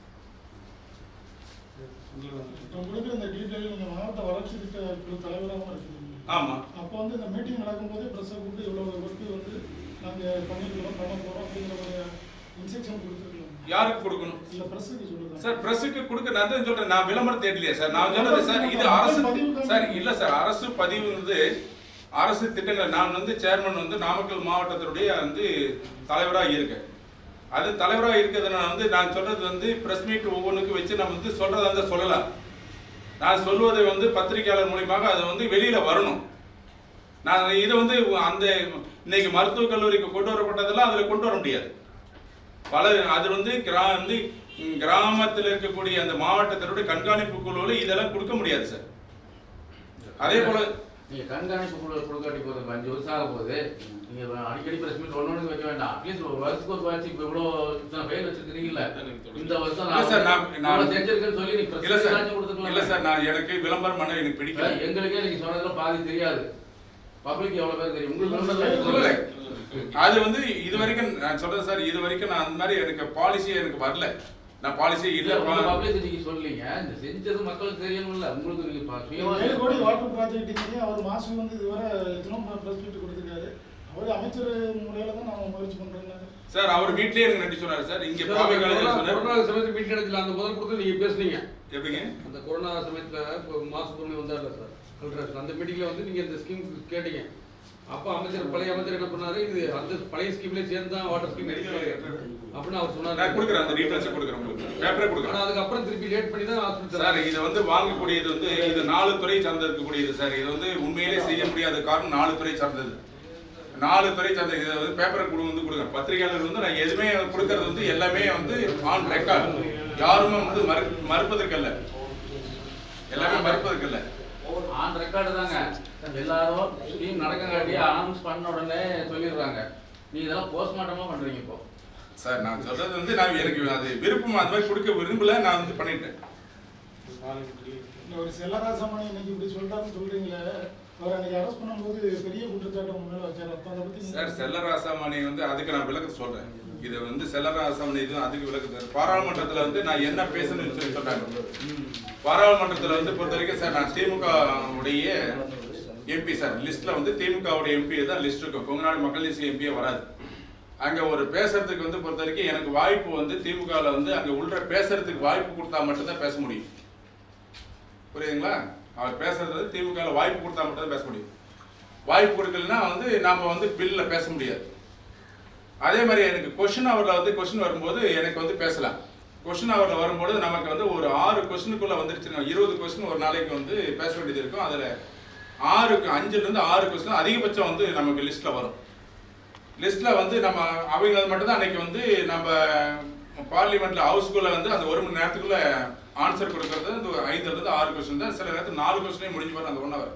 இப்போ கொடுக்குற இந்த டீட்டெயில் நீங்கள் மாவட்ட வளர்ச்சி திட்ட குழு தலைவராகவும் இருக்கீங்க ஆமா அப்போ வந்து இந்த மீட்டிங் நடக்கும்போது ப்ரெஸ்ஸை கூப்பிட்டு இவ்வளோ ஒர்க்கு வந்து நாங்கள் பண்ணிருக்கிறோம் பண்ண போகிறோம் அப்படிங்கிற ஒரு இன்ஸ்ட்ரக்ஷன் கொடுத்துருக்கோம் யாருக்கு கொடுக்கணும் இல்லை ப்ரெஸ்ஸுக்கு சொல்லுங்கள் சார் பிரஸுக்கு கொடுக்க நான் தான் சொல்றேன் நான் விளம்பரம் தேடலையே சார் நான் சொன்னது சார் இது அரசு சார் இல்ல சார் அரசு பதிவு வந்து அரசு திட்டங்கள் நான் வந்து சேர்மன் வந்து நாமக்கல் மாவட்டத்தினுடைய வந்து தலைவராக இருக்கேன் அது தலைவராக இருக்கிறதுனால வந்து நான் சொல்றது வந்து பிரஸ் மீட் ஒவ்வொன்றுக்கும் வச்சு நம்ம வந்து சொல்றதா இருந்தால் சொல்லலாம் நான் சொல்வதை வந்து பத்திரிகையாளர் மூலியமாக அது வந்து வெளியில வரணும் நான் இதை வந்து அந்த இன்னைக்கு மருத்துவக் கல்லூரிக்கு கொண்டு வரப்பட்டதெல்லாம் அதுல கொண்டு வர முடியாது பல அது வந்து கிரா வந்து ம், கிராமத்தில் இருக்கக்கூடிய அந்த மாவட்டத்தினுடைய கண்காணிப்பு குழுவில் இதெல்லாம் கொடுக்க முடியாது சார் அதே போல நீங்க கண்காணிப்பு குழு கொடுக்காட்டி போதும் இப்ப அஞ்சு வருஷம் ஆக போகுது நீங்க அடிக்கடி பிரஸ் மீட் ஒன்று வைக்க வேண்டாம் அட்லீஸ்ட் ஒரு வருஷத்துக்கு ஒரு வாட்சி இப்போ இவ்வளோ இத்தனை ஃபைல் வச்சிருக்கீங்கல்ல இந்த வருஷம் இல்ல சார், நான்- நான்- இவ்வளவு செஞ்சிருக்கேன்னு சொல்லி நீ இல்ல பிரஸ் சார் மீட் கொடுத்துக்கலாம் இல்ல சார் நான் எனக்கு விளம்பரம் பண்ண எனக்கு பிடிக்கல எங்களுக்கே நீங்க சொன்னதுல பாதி தெரியாது பப்ளிக் எவ்வளவு பேர் தெரியும் உங்களுக்கு இல்ல. விளம்பரம் அது வந்து இது வரைக்கும் நான் சொல்றேன் சார் இது வரைக்கும் நான் அந்த மாதிரி எனக்கு பாலிசி எனக்கு வரல நான் பாலிசி இல்ல இல்ல உங்க பப்ளிசிட்டிக்கு சொல்லீங்க இந்த செஞ்சது மக்களுக்கு தெரியணும்ல உங்களுக்கு நீங்க பா- சுயமா ஏழு கோடி வாட்டர் ப்ராஜெக்ட்டுக்கு அவர் மாசம் வந்து இதுவரை எத்தனோ ப்ரெஸ் மீட் கொடுத்துருக்காரு அவர் அமைச்சர் முறையில் தான் நான் முயற்சி பண்ணுறேன் சார் அவர் வீட்லயே எனக்கு நன்றி சொன்னாரு சார் இங்க பாபி காலேஜில் கொரோனா சொன்னார் கொரோனா சமயத்துல மீட்டிங் நடக்கல அந்த முதல் கொடுத்து நீங்க பேசுனீங்க எப்படிங்க அந்த கொரோனா சமயத்துல இப்போ மாசு பொருள் வந்தார்ல சார் கலெக்டர் அந்த மீட்டிங்ல வந்து நீங்க இந்த ஸ்கீம் கேட்டீங்க அப்ப அமைச்சர் பழைய அமைச்சர் என்ன பண்ணாரு இது அந்த பழைய ஸ்கீம்ல சேர்ந்து தான் வாட்டர் ஸ்கீம் எடுக்கிறாரு அப்படின்னு அவர் சொன்னாரு நான் கொடுக்குறேன் அந்த டீட்டெயில்ஸ் கொடுக்குறேன் உங்களுக்கு பேப்பரே கொடுக்குறேன் ஆனா அதுக்கப்புறம் திருப்பி லேட் பண்ணி தான் ஹாஸ்பிட்டல் சார் இது வந்து வாங்கக்கூடியது வந்து இது நாலு துறை சார்ந்து இருக்கக்கூடியது சார் இது வந்து உண்மையிலே செய்ய முடியாத காரணம் நாலு துறை சார்ந்தது நாலு துறை சார்ந்த இதை வந்து பேப்பர் கொடு வந்து கொடுங்க பத்திரிகையாளர் வந்து நான் எதுவுமே கொடுக்கறது வந்து எல்லாமே வந்து ஆன் ரெக்கார்ட் யாருமே வந்து மறு மறுப்பதற்கல்ல எல்லாமே மறுப்பதற்கல்ல ஆன் ரெக்கார்டு தாங்க எல்லாரும் ஸ்கீம் நடக்கங்காட்டி அனௌன்ஸ் பண்ண உடனே சொல்லிடுறாங்க நீ இதெல்லாம் போஸ்ட்மார்ட்டமா பண்றீங்க இப்போ சார் நான் சொல்றது வந்து நான் எனக்கு அது விருப்பம் அந்த மாதிரி கொடுக்க விரும்பல நான் வந்து பண்ணிட்டேன் இந்த ஒரு செல்லராசமணி இன்னைக்கு இப்படி சொல்லிட்டாருன்னு சொல்றீங்களே அவர் அன்னைக்கு அரெஸ்ட் பண்ணும்போது பெரிய குற்றச்சாட்டு உங்க மேல வச்சாரு அப்ப அதை பத்தி சார் செல்லராசாமணி வந்து அதுக்கு நான் விளக்க சொல்றேன் இது வந்து செல்லராசாமணி இது அதுக்கு விளக்கு பாராளுமன்றத்துல வந்து நான் என்ன பேசணும்னு சொல்லி சொல்றாங்க பாராளுமன்றத்துல வந்து பொறுத்த வரைக்கும் சார் நான் திமுக உடைய எம்பி சார் லிஸ்ட்ல வந்து திமுக உடைய எம்பி தான் லிஸ்ட் இருக்கும் கொங்கநாடு மக்கள் தேசிய எம்பியே வராது அங்க ஒரு பேசுறதுக்கு வந்து பொறுத்த வரைக்கும் எனக்கு வாய்ப்பு வந்து திமுகல வந்து அங்க உள்ள பேசுறதுக்கு வாய்ப்பு கொடுத்தா மட்டும்தான் பேச முடியும் புரியுதுங்களா அவர் பேசுறது வந்து திமுகல வாய்ப்பு கொடுத்தா மட்டும்தான் பேச முடியும் வாய்ப்பு கொடுக்கலன்னா வந்து நாம வந்து பில்ல பேச முடியாது அதே மாதிரி எனக்கு கொஷின் அவரில் வந்து கொஷின் வரும்போது எனக்கு வந்து பேசலாம் கொஷின் அவரில் வரும்போது நமக்கு வந்து ஒரு ஆறு கொஷினுக்குள்ள வந்துருச்சுன்னா இருபது கொஸ்டின் ஒரு நாளைக்கு வந்து பேச வேண்டியது இருக்கும் அதில் ஆறுக்கு அஞ்சுலேருந்து ஆறு கொஸ்டின் அதிகபட்சம் வந்து நமக்கு லிஸ்ட்டில் வரும் லிஸ்ட்டில் வந்து நம்ம அவங்க மட்டும்தான் அன்னைக்கு வந்து நம்ம பார்லிமெண்ட்ல ஹவுஸ்குள்ளே வந்து அந்த ஒரு மணி நேரத்துக்குள்ள ஆன்சர் கொடுக்கறது இந்த ஒரு ஐந்துலேருந்து ஆறு கொஸ்டின் தான் சில நேரத்தில் நாலு கொஸ்டினே முடிஞ்சு போகிற அந்த ஒன் ஹவர்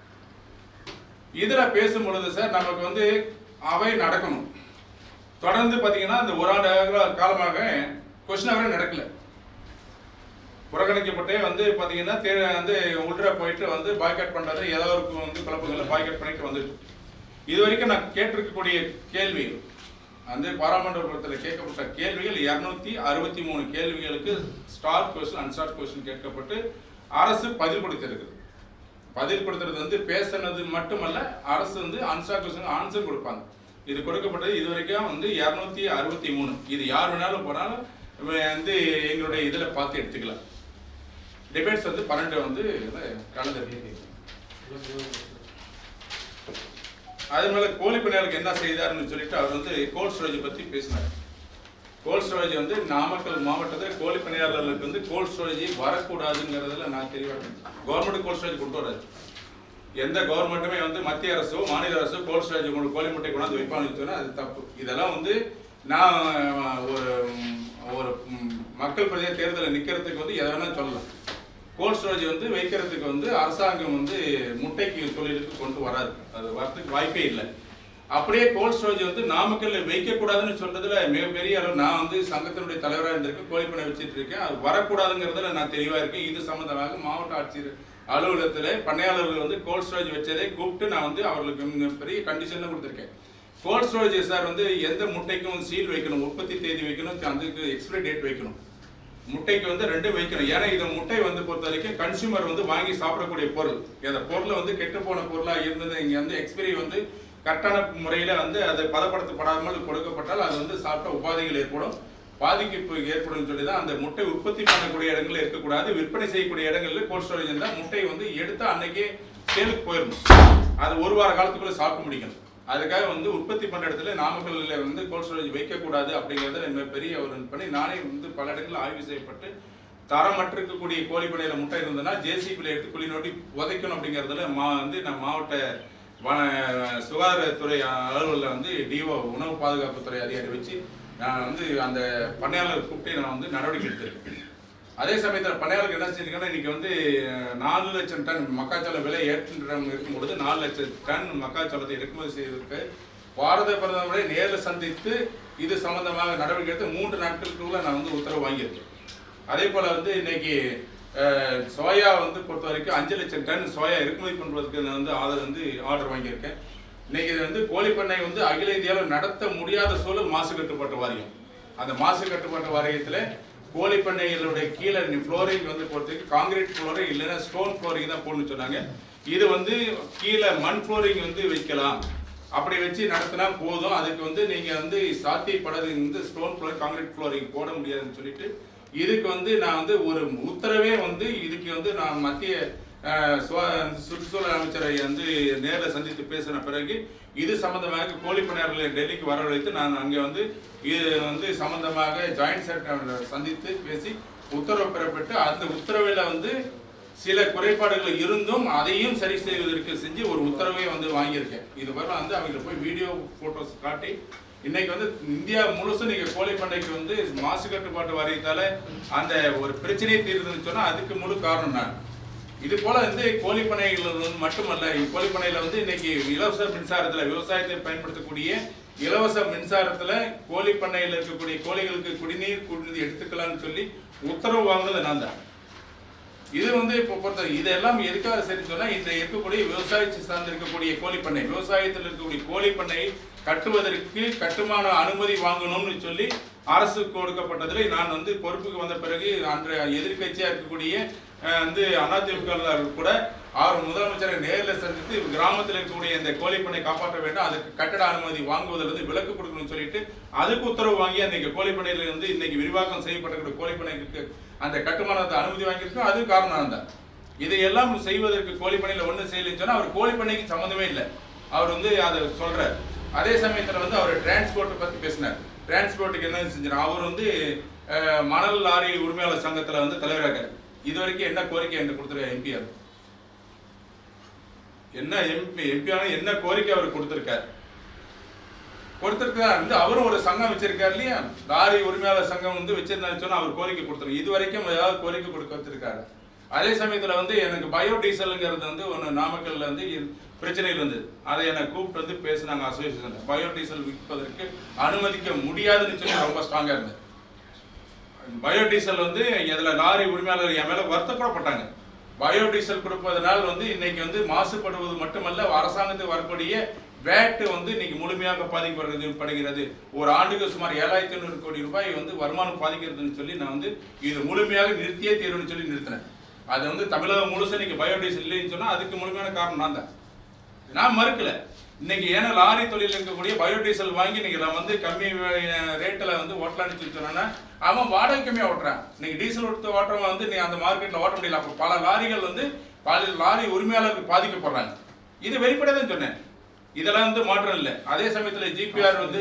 இதில் பேசும் பொழுது சார் நமக்கு வந்து அவை நடக்கணும் தொடர்ந்து பார்த்தீங்கன்னா இந்த ஒரு ஆண்டு கால- காலமாக கொஸ்டின் அவரே நடக்கல புறக்கணிக்கப்பட்டே வந்து பார்த்தீங்கன்னா தே வந்து உள்ற போயிட்டு வந்து பாய்காட் பண்ணுறது ஏதோ ஒரு வந்து குழப்பங்களை பாய்காட் பண்ணிட்டு வந்துட்டு இது வரைக்கும் நான் கேட்டிருக்கக்கூடிய கேள்வி வந்து பாராளுமன்றத்தில் கேட்கப்பட்ட கேள்விகள் இரநூத்தி அறுபத்தி மூணு கேள்விகளுக்கு ஸ்டார் கொஸ்டின் அன்ஸ்டார் கொஸ்டின் கேட்கப்பட்டு அரசு பதில் கொடுத்திருக்குது பதில் கொடுத்தது வந்து பேசுனது மட்டுமல்ல அரசு வந்து அன்ஸ்டார் கொஸ்டின் ஆன்சர் கொடுப்பாங்க இது கொடுக்கப்பட்டது இது வரைக்கும் வந்து இரநூத்தி அறுபத்தி மூணு இது யார் வேணாலும் போனாலும் வந்து எங்களுடைய இதில் பார்த்து எடுத்துக்கலாம் டிபேட்ஸ் வந்து பன்னெண்டு வந்து கலந்துருக்கு அதே மேல கோழி பண்ணையாளுக்கு என்ன செய்தாருன்னு சொல்லிட்டு அவர் வந்து கோல்ட் ஸ்டோரேஜ் பத்தி பேசினார் கோல்ட் ஸ்டோரேஜ் வந்து நாமக்கல் மாவட்டத்தில் கோழி பணியாளர்களுக்கு வந்து கோல்ட் ஸ்டோரேஜ் வரக்கூடாதுங்கிறதுல நான் தெளிவாக கவர்மெண்ட் கோல்ட் ஸ்டோரேஜ் கொண்டு வராது எந்த கவர்மெண்ட்டுமே வந்து மத்திய அரசோ மாநில அரசோ கோல்ட் ஸ்டோரேஜ் கொண்டு கோழி முட்டை கொண்டாந்து வைப்பான்னு சொன்னா அது தப்பு இதெல்லாம் வந்து நான் ஒரு ஒரு ம், மக்கள் பிரதிய தேர்தலில் நிற்கிறதுக்கு வந்து எதை வேணாலும் சொல்லலாம் கோல்ட் ஸ்டோரேஜ் வந்து வைக்கிறதுக்கு வந்து அரசாங்கம் வந்து முட்டைக்கு தொழிலுக்கு கொண்டு வராது அது வரதுக்கு வாய்ப்பே இல்லை அப்படியே கோல்ட் ஸ்டோரேஜ் வந்து நாமக்கல்ல வைக்கக்கூடாதுன்னு சொல்றதுல மிகப்பெரிய அளவு நான் வந்து சங்கத்தினுடைய தலைவராக இருந்திருக்கேன் கோழிப்பண்ணை வச்சுட்டு இருக்கேன் அது வரக்கூடாதுங்கிறதுல நான் தெளிவாக இருக்கேன் இது சம்பந்தமாக மாவட்ட ஆட்சியர் அலுவலகத்தில் பண்ணையாளர்கள் வந்து கோல்ட் ஸ்டோரேஜ் வச்சதை கூப்பிட்டு நான் வந்து அவர்களுக்கு மிக பெரிய கண்டிஷன்ல கொடுத்துருக்கேன் கோல்ட் ஸ்டோரேஜ் சார் வந்து எந்த முட்டைக்கும் சீல் வைக்கணும் உற்பத்தி தேதி வைக்கணும் அதுக்கு எக்ஸ்பிரி டேட் வைக்கணும் முட்டைக்கு வந்து ரெண்டும் வைக்கணும் ஏன்னா இந்த முட்டை வந்து பொறுத்த வரைக்கும் கன்சியூமர் வந்து வாங்கி சாப்பிடக்கூடிய பொருள் இந்த பொருளை வந்து கெட்டு போன பொருளாக இருந்தது இங்கே வந்து எக்ஸ்பிரி வந்து கரெக்டான முறையில் வந்து அது பதப்படுத்தப்படாமல் கொடுக்கப்பட்டால் அது வந்து சாப்பிட்ட உபாதைகள் ஏற்படும் பாதிப்பு ஏற்படும் சொல்லி தான் அந்த முட்டை உற்பத்தி பண்ணக்கூடிய இடங்கள்ல இருக்கக்கூடாது விற்பனை செய்யக்கூடிய இடங்கள்ல கோல்ட் ஸ்டோரேஜ் இருந்தால் முட்டை வந்து எடுத்து அன்னைக்கே சேலுக்கு போயிடணும் அது ஒரு வார காலத்துக்குள்ள சாப்பிட்டு முடிக்கணும் அதுக்காக வந்து உற்பத்தி பண்ற இடத்துல நாமக்கல்ல வந்து கோல்ட் ஸ்டோரேஜ் வைக்கக்கூடாது அப்படிங்கிறத மிக பெரிய ஒரு பண்ணி நானே வந்து பல இடங்களில் ஆய்வு செய்யப்பட்டு தரமற்ற இருக்கக்கூடிய கோழி பண்ணையில முட்டை இருந்ததுன்னா ஜேசிபியில் எடுத்து குழி நோட்டி உதைக்கணும் அப்படிங்கிறதுல மா வந்து நான் மாவட்ட வன சுகாதாரத்துறை அலுவலில் வந்து டிஓ உணவு பாதுகாப்புத்துறை அதிகாரி வச்சு நான் வந்து அந்த பண்ணையாளர் கூப்பிட்டு நான் வந்து நடவடிக்கை எடுத்திருக்கேன் அதே சமயத்தில் பண்ணையாளருக்கு என்ன செஞ்சிருக்கேன்னா இன்னைக்கு வந்து அஹ், நாலு லட்சம் டன் மக்காச்சோள விலை ஏற்றுன்றவங்க இருக்கும்பொழுது நாலு லட்சம் டன் மக்காச்சோளத்தை இறக்குமதி செய்வதற்கு பாரத பிரதமரை நேரில் சந்தித்து இது சம்பந்தமாக நடவடிக்கை எடுத்து மூன்று நாட்களுக்குள்ள நான் வந்து உத்தரவு வாங்கியிருக்கேன் அதே போல வந்து இன்னைக்கு அஹ், சோயா வந்து பொறுத்த வரைக்கும் அஞ்சு லட்சம் டன் சோயா இறக்குமதி பண்ணுறதுக்கு நான் வந்து ஆதரவு வந்து ஆர்டர் வாங்கியிருக்கேன் இன்னைக்கு இது வந்து கோழிப்பண்ணை வந்து அகில இந்தியாவில் நடத்த முடியாத சூழல் மாசு கட்டுப்பாட்டு வாரியம் அந்த மாசு கட்டுப்பாட்டு வாரியத்தில் கோழிப்பண்ணைகளுடைய கீழே ஃப்ளோரிங் வந்து பொறுத்தவரைக்கும் காங்கிரீட் ஃப்ளோரிங் இல்லைன்னா ஸ்டோன் ஃப்ளோரிங் தான் போடணும்னு சொன்னாங்க இது வந்து கீழே மண் ஃப்ளோரிங் வந்து வைக்கலாம் அப்படி வச்சு நடத்தினா போதும் அதுக்கு வந்து நீங்க வந்து சாத்தியப்படாது வந்து ஸ்டோன் ஃப்ளோரிங் காங்கிரீட் ஃப்ளோரிங் போட முடியாதுன்னு சொல்லிட்டு இதுக்கு வந்து நான் வந்து ஒரு உத்தரவே வந்து இதுக்கு வந்து நான் மத்திய அஹ், சுவா- சுற்றுச்சூழல் அமைச்சரை வந்து நேரில் சந்தித்து பேசின பிறகு இது சம்பந்தமாக கோழிப்பணியாளர்களை டெல்லிக்கு வரவழைத்து நான் அங்கே வந்து இது வந்து சம்பந்தமாக ஜாயிண்ட் செக்ரட்டரி சந்தித்து பேசி உத்தரவு பெறப்பட்டு அந்த உத்தரவில் வந்து சில குறைபாடுகள் இருந்தும் அதையும் சரி செய்வதற்கு செஞ்சு ஒரு உத்தரவை வந்து வாங்கியிருக்கேன் இது வரை வந்து அவங்களை போய் வீடியோ போட்டோஸ் காட்டி இன்னைக்கு வந்து இந்தியா முழுசும் நீங்க கோழி பண்ணைக்கு வந்து மாசு கட்டுப்பாட்டு வாரியத்தால அந்த ஒரு பிரச்சனையை தீர்வுன்னு சொன்னா அதுக்கு முழு காரணம் நான் இது போல வந்து கோழி பண்ணைகள் வந்து மட்டுமல்ல கோழி பண்ணையில வந்து இன்னைக்கு இலவச மின்சாரத்துல விவசாயத்தை பயன்படுத்தக்கூடிய இலவச மின்சாரத்துல கோழி பண்ணையில் இருக்கக்கூடிய கோழிகளுக்கு குடிநீர் குடிநீர் எடுத்துக்கலாம்னு சொல்லி உத்தரவு வாங்கினது நான் தான் இது வந்து இப்போ பொறுத்த இதெல்லாம் எதுக்காக சரி சொன்னா இந்த இருக்கக்கூடிய விவசாயத்தை சார்ந்து இருக்கக்கூடிய கோழி பண்ணை விவசாயத்தில் இருக்கக்கூடிய கோழி பண்ணை கட்டுவதற்கு கட்டுமான அனுமதி வாங்கணும்னு சொல்லி அரசு கொடுக்கப்பட்டதுல நான் வந்து பொறுப்புக்கு வந்த பிறகு அன்றைய எதிர்க்கட்சியா இருக்கக்கூடிய அஹ், வந்து அதிமுக கூட அவர் முதலமைச்சரை நேரில் சந்தித்து கிராமத்தில் இருக்கக்கூடிய இந்த கோழி பண்ணை காப்பாற்ற வேண்டும் அதுக்கு கட்டட அனுமதி வாங்குவதில் இருந்து விலக்கு கொடுக்கணும்னு சொல்லிட்டு அதுக்கு உத்தரவு வாங்கி அன்னைக்கு கோழி பண்ணையில இருந்து இன்னைக்கு விரிவாக்கம் செய்யப்பட்டிருக்கிற கோழி பண்ணைக்கு அந்த கட்டுமானத்தை அனுமதி வாங்கியிருக்கோம் அது காரணம் தான் இதையெல்லாம் செய்வதற்கு கோழி பண்ணையில ஒன்றும் செய்யலைன்னு சொன்னா அவர் கோழி பண்ணைக்கு சம்மந்தமே இல்லை அவர் வந்து அதை சொல்றார் அதே சமயத்துல வந்து அவர் டிரான்ஸ்போர்ட்டை பத்தி பேசினார் டிரான்ஸ்போர்ட்டுக்கு என்ன செஞ்சார் அவர் வந்து அஹ், மணல் லாரி உரிமையாளர் சங்கத்துல வந்து தலைவராக இது வரைக்கும் என்ன கோரிக்கை என்று கொடுத்துருக்க எம்பிஆர் என்ன எம்பி எம்பியான என்ன கோரிக்கை அவர் கொடுத்திருக்காரு கொடுத்திருக்காரு வந்து அவரும் ஒரு சங்கம் வச்சிருக்காரு இல்லையா லாரி உரிமையாளர் சங்கம் வந்து வச்சிருந்தாரு சொன்னா அவர் கோரிக்கை கொடுத்துருக்கு இது வரைக்கும் ஏதாவது கோரிக்கை கொடுக்க வச்சிருக்காரு அதே சமயத்துல வந்து எனக்கு பயோ டீசலுங்கிறது வந்து ஒன்று நாமக்கல்ல வந்து இ- பிரச்சனைகள் இருந்தது அதை என்னை கூப்பிட்டு வந்து பேசினாங்க அசோசியேஷன் பயோ டீசல் விற்பதற்கு அனுமதிக்க முடியாதுன்னு சொல்லி ரொம்ப ஸ்ட்ராங்கா இருந்தது பயோடீசல் வந்து இதுல லாரி உரிமையாளர் என் மேல வருத்தப்படப்பட்டாங்க பயோடீசல் கொடுப்பதனால் வந்து இன்னைக்கு வந்து மாசுபடுவது மட்டுமல்ல அரசாங்கத்துக்கு வரக்கூடிய வேட் வந்து இன்னைக்கு முழுமையாக பாதிக்கப்படுகிறது படுகிறது ஒரு ஆண்டுக்கு சுமார் ஏழாயிரத்தி ஐநூறு கோடி ரூபாய் வந்து வருமானம் பாதிக்கிறதுன்னு சொல்லி நான் வந்து இது முழுமையாக நிறுத்தியே தீர்வுன்னு சொல்லி நிறுத்தினேன் அது வந்து தமிழகம் முழுசு இன்னைக்கு பயோடீசல் இல்லைன்னு சொன்னா அதுக்கு முழுமையான காரணம் நான் தான் நான் மறுக்கல இன்னைக்கு ஏன்னா லாரி தொழில் இருக்கக்கூடிய பயோடீசல் வாங்கி இன்னைக்கு நான் வந்து கம்மி ரேட்டில் வந்து ஓட்டலாம்னு சொல்லி சொன்னா அவன் வாடகை கம்மியாக ஓட்டுறான் இன்னைக்கு டீசல் கொடுத்து ஓட்டுறவன் வந்து நீ அந்த மார்க்கெட்டில் ஓட்ட முடியல அப்போ பல லாரிகள் வந்து பல லாரி உரிமையாளர்கள் பாதிக்கப்படுறாங்க இது வெளிப்படையாக தான் சொன்னேன் இதெல்லாம் வந்து மாற்றம் இல்லை அதே சமயத்துல ஜிபிஆர் வந்து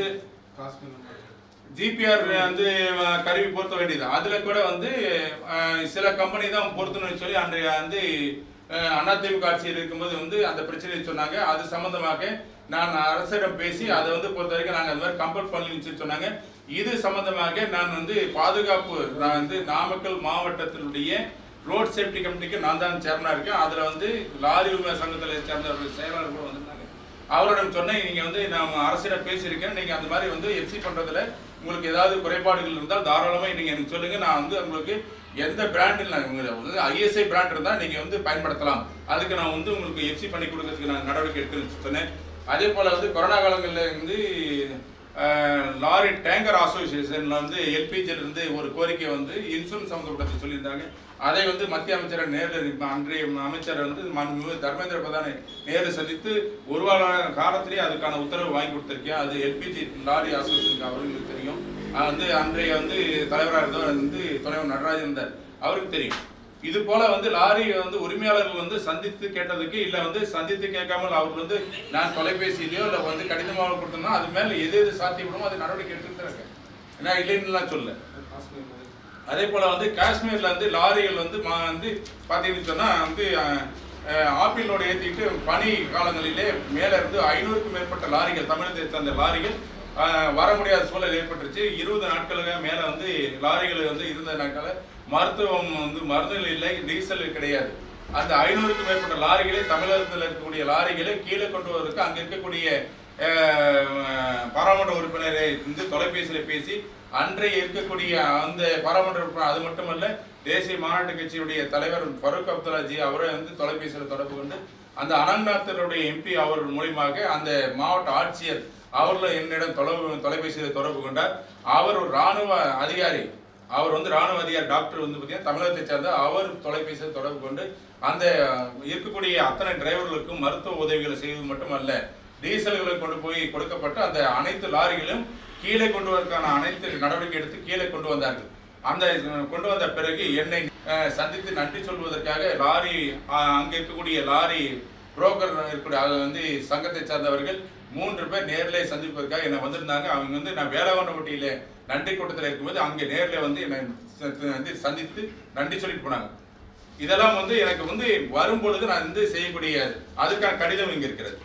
ஜிபிஆர் வந்து அஹ், கருவி பொருத்த வேண்டியது அதுல கூட வந்து அஹ், சில கம்பெனி தான் பொருத்தணும்னு சொல்லி அன்றைய வந்து அஹ், அதிமுக ஆட்சியில் இருக்கும்போது வந்து அந்த பிரச்சனையை சொன்னாங்க அது சம்பந்தமாக நான் அரசிடம் பேசி அதை வந்து பொறுத்த வரைக்கும் நாங்கள் அந்த மாதிரி கம்பல் பண்ணி சொல்லி சொன்னாங்க இது சம்பந்தமாக நான் வந்து பாதுகாப்பு நான் வந்து நாமக்கல் மாவட்டத்தினுடைய ரோட் சேஃப்டி கமிட்டிக்கு நான் தான் சேர்மனா இருக்கேன் அதுல வந்து லாரி உரிமை சங்கத்தில் சேர்ந்த செயலாளர் கூட வந்திருந்தாங்க அவரிடம் சொன்னேன் நீங்க வந்து நான் அரசிடம் பேசியிருக்கேன் நீங்க அந்த மாதிரி வந்து எஃப்சி பண்றதுல உங்களுக்கு ஏதாவது குறைபாடுகள் இருந்தால் தாராளமா நீங்க எனக்கு சொல்லுங்க நான் வந்து உங்களுக்கு எந்த பிராண்டில் வந்து ஐஎஸ்ஐ பிராண்ட் இருந்தால் நீங்க வந்து பயன்படுத்தலாம் அதுக்கு நான் வந்து உங்களுக்கு எஃப்சி பண்ணி கொடுக்கறதுக்கு நான் நடவடிக்கை எடுக்கிறேன்னு சொன்னேன் அதே போல வந்து கொரோனா காலங்களில் வந்து அஹ், லாரி டேங்கர் அசோசியேஷன்ல வந்து எல்பிஜில இருந்து ஒரு கோரிக்கை வந்து இன்சூரன்ஸ் சம்மந்தப்பட்டது சொல்லியிருந்தாங்க அதை வந்து மத்திய அமைச்சரை நேரில் இப்ப அன்றைய அமைச்சர் வந்து மாண்புமிகு தர்மேந்திர பிரதானை நேரில் சந்தித்து ஒரு வார காலத்திலேயே அதுக்கான உத்தரவு வாங்கி கொடுத்துருக்கேன் அது எல்பிஜி லாரி அசோசியேஷனுக்கு அவர்களுக்கு தெரியும் அது வந்து அன்றைய வந்து தலைவராக இருந்தவர் வந்து தலைவர் நடராஜன் இருந்தார் அவருக்கு தெரியும் இது போல வந்து லாரி வந்து உரிமையாளர்கள் வந்து சந்தித்து கேட்டதுக்கு இல்ல வந்து சந்தித்து கேட்காமல் அவர் வந்து நான் தொலைபேசியிலயோ இல்ல வந்து கடிதமாக கொடுத்தோம்னா அது மேல எது எது சாத்தியப்படுமோ அது நடவடிக்கை எடுத்துட்டு தான் இருக்கேன் ஏன்னா இல்லைன்னுலாம் சொல்ல அதே போல வந்து காஷ்மீர்ல வந்து லாரிகள் வந்து மா- வந்து பாத்தீங்கன்னு சொன்னா வந்து அஹ், அஹ், ஆப்பிளோட ஏத்திட்டு பனி காலங்களிலே மேல இருந்து ஐநூறுக்கும் மேற்பட்ட லாரிகள் தமிழகத்தை சேர்ந்த லாரிகள் அஹ், வர முடியாத சூழல் ஏற்பட்டுருச்சு இருபது நாட்களுக்கு மேல வந்து லாரிகள் வந்து இருந்ததுனால மருத்துவம் வந்து மருந்துகள் இல்லை டீசல் கிடையாது அந்த ஐநூறுக்கும் மேற்பட்ட லாரிகளை தமிழகத்தில் இருக்கக்கூடிய லாரிகளை கீழே கொண்டு வருவதற்கு அங்க இருக்கக்கூடிய அஹ், பாராளுமன்ற உறுப்பினரை வந்து தொலைபேசியில் பேசி அன்றைய இருக்கக்கூடிய அந்த பாராளுமன்ற உறுப்பினர் அது மட்டுமல்ல தேசிய மாநாட்டு கட்சியுடைய தலைவர் ஃபரூக் அப்துல்லாஜி அவரை வந்து தொலைபேசியில் தொடர்பு கொண்டு அந்த அனந்த்நாத்தருடைய எம்பி அவர் மூலியமாக அந்த மாவட்ட ஆட்சியர் அவர்கள் என்னிடம் தொலைவு தொலைபேசியில் தொடர்பு கொண்டார் அவர் ஒரு ராணுவ அதிகாரி அவர் வந்து ராணுவ அதிகாரி டாக்டர் வந்து பார்த்தீங்கன்னா தமிழகத்தை சேர்ந்த அவர் தொலைபேசியில் தொடர்பு கொண்டு அந்த இருக்கக்கூடிய அத்தனை டிரைவர்களுக்கும் மருத்துவ உதவிகளை செய்வது மட்டுமல்ல டீசல்களை கொண்டு போய் கொடுக்கப்பட்டு அந்த அனைத்து லாரிகளும் கீழே கொண்டு வருவதற்கான அனைத்து நடவடிக்கை எடுத்து கீழே கொண்டு வந்தார்கள் அந்த அஹ், கொண்டு வந்த பிறகு என்னை அஹ், சந்தித்து நன்றி சொல்வதற்காக லாரி அஹ், அங்க இருக்கக்கூடிய லாரி புரோக்கர் இருக்கக்கூடிய அது வந்து சங்கத்தை சார்ந்தவர்கள் மூன்று பேர் நேரிலே சந்திப்பதற்காக என்னை வந்திருந்தாங்க அவங்க வந்து நான் வேளாங்கண்ணப்பட்டியில நன்றி கூட்டத்தில் இருக்கும்போது அங்கே நேரில் வந்து என்னை ச- வந்து சந்தித்து நன்றி சொல்லிட்டு போனாங்க இதெல்லாம் வந்து எனக்கு வந்து வரும் பொழுது நான் வந்து செய்யக்கூடிய அதுக்கான கடிதம் இங்க இருக்கிறது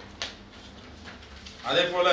அதே போல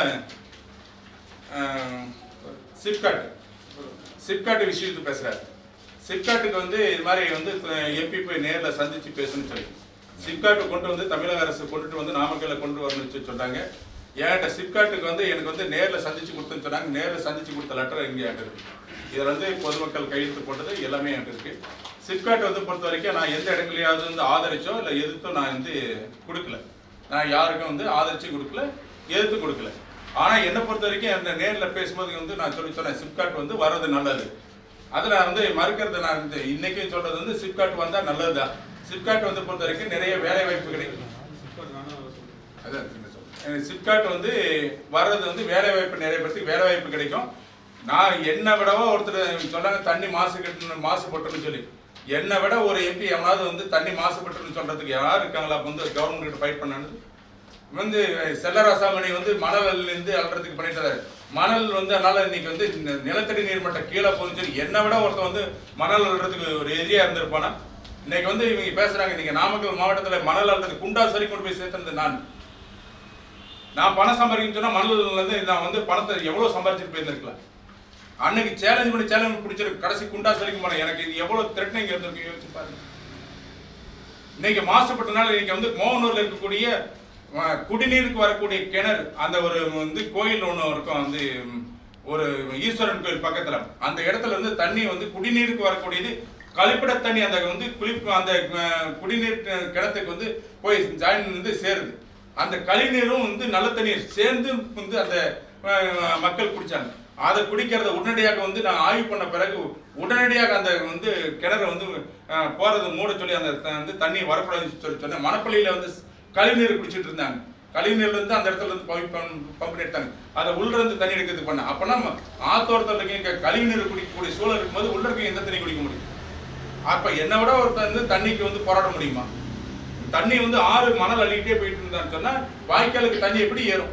சிப்காட் சிப்காட் விஷயத்து பேசுறாரு சிப்காட்டுக்கு வந்து இது மாதிரி வந்து எம்பி போய் நேரில் சந்திச்சு பேசணும்னு சொல்லி சிப்காட்டை கொண்டு வந்து தமிழக அரசு கொண்டுட்டு வந்து நாமக்கல்ல கொண்டு வரணும்னு சொல்லி சொன்னாங்க என்கிட்ட சிப்காட்டுக்கு வந்து எனக்கு வந்து நேரில் சந்திச்சு கொடுத்துன்னு சொன்னாங்க நேரில் சந்திச்சு கொடுத்த லெட்டர் இங்கே என்கிட்ட இருக்கு இதில் வந்து பொதுமக்கள் கையெழுத்து போட்டது எல்லாமே என்கிட்ட இருக்கு சிப்காட் வந்து பொறுத்த வரைக்கும் நான் எந்த இடங்களையாவது வந்து ஆதரிச்சோ இல்லை எதிர்த்தோ நான் வந்து கொடுக்கல நான் யாருக்கும் வந்து ஆதரிச்சு கொடுக்கல எதிர்த்து கொடுக்கல ஆனா என்னை பொறுத்த வரைக்கும் அந்த நேர்ல பேசும்போது வந்து நான் சொல்லி சொன்னேன் சிப்காட் வந்து வர்றது நல்லது அதுல வந்து மறுக்கிறது நான் வந்து இன்னைக்கும் சொல்றது வந்து சிப்காட் வந்தா நல்லதுதான் சிப்காட் வந்து பொறுத்த வரைக்கும் நிறைய வேலை வாய்ப்பு கிடைக்கும் அதான் திரும்ப சொல்றேன். சிப்காட் வந்து வர்றது வந்து வேலை வாய்ப்பு நிறைய பேருக்கு வேலை வாய்ப்பு கிடைக்கும் நான் என்னை விடவோ ஒருத்தர் சொன்னாங்க தண்ணி மாசு கட்டணும் மாசுபட்டுன்னு சொல்லி என்னை விட ஒரு எம்பி எவனாவது வந்து தண்ணி மாசுபட்டுன்னு சொல்றதுக்கு யார் இருக்காங்களா அப்ப வந்து கவர்மெண்ட் கிட்ட ஃபைட் பண்ணானது வந்து செல்லராசாமணி வந்து மணல்ல இருந்து அல்றதுக்கு பண்ணிட்டு மணல் வந்து அதனால இன்னைக்கு வந்து நி- நிலத்தடி நீர் மட்டம் கீழே போகுதுன்னு சொல்லி என்னை விட ஒருத்தன் வந்து மணல் அல்றதுக்கு ஒரு ஏரியா இருந்திருப்பானா இன்னைக்கு வந்து இவங்க பேசுறாங்க இன்னைக்கு நாமக்கல் மாவட்டத்துல மணல் அல்றது குண்டாஸ் வரைக்கும் கொண்டு போய் சேர்த்தது நான் நான் பணம் சம்பாதிக்கணும்னு சொன்னா மணல்ல இருந்து நான் வந்து பணத்தை எவ்வளவு சம்பாதிச்சுட்டு போயிருந்திருக்கலாம் அன்னைக்கு சேலஞ்ச் பண்ணி சேலஞ்ச் பிடிச்சிருக்கு கடைசி குண்டாஸ் வரைக்கும் போனேன் எனக்கு இது எவ்வளவு திரட்டினீங்க இருந்திருக்கு யோசிச்சு பாருங்க இன்னைக்கு மாசுபட்டனால இன்னைக்கு வந்து மோகனூர்ல இருக்கக்கூடிய அஹ், குடிநீருக்கு வரக்கூடிய கிணறு அந்த ஒரு வந்து கோயில் ஒன்று இருக்கும் வந்து ம், ஒரு ஈஸ்வரன் கோயில் பக்கத்துல அந்த இடத்துல இருந்து தண்ணி வந்து குடிநீருக்கு வரக்கூடியது கழிப்பிட தண்ணி அந்த வந்து குளிப்பு அந்த அஹ், குடிநீர் கிணத்துக்கு வந்து போய் ஜாயின் வந்து சேருது அந்த கழிநீரும் வந்து நல்ல தண்ணீர் சேர்ந்து வந்து அந்த அஹ், மக்கள் குடிச்சாங்க அதை குடிக்கிறத உடனடியாக வந்து நான் ஆய்வு பண்ண பிறகு உடனடியாக அந்த வந்து கிணறு வந்து அஹ், போறது மூட சொல்லி அந்த த- வந்து தண்ணி வரக்கூடாதுன்னு சொல்லி சொன்னேன் மணப்பள்ளியில வந்து கழிவுநீர் குடிச்சிட்டு இருந்தாங்க கழிவுநீர்ல இருந்து அந்த இடத்துல இருந்து பம்ப் பண்ண- பம்ப் எடுத்தாங்க அதை உள்ள இருந்து தண்ணி எடுக்கிறதுக்கு பண்ண அப்பனா ஆத்தோரத்தில் இருக்க கழிவுநீர் குடிக்கக்கூடிய சூழல் இருக்கும்போது உள்ள இருக்க எந்த தண்ணி குடிக்க முடியும் அப்ப என்னை விட ஒருத்தன் வந்து தண்ணிக்கு வந்து போராட முடியுமா தண்ணி வந்து ஆறு மணல் அள்ளிக்கிட்டே போயிட்டு இருந்தான்னு சொன்னா வாய்க்காலுக்கு தண்ணி எப்படி ஏறும்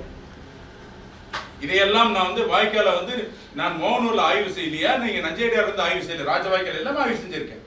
இதையெல்லாம் நான் வந்து வாய்க்கால வந்து நான் மோகனூர்ல ஆய்வு செய்யலையா நீங்க நஞ்சேரியார் வந்து ஆய்வு செய்யல ராஜ வாய்க்கால் எல்லாம் ஆய்வு செஞ்சிருக்கேன்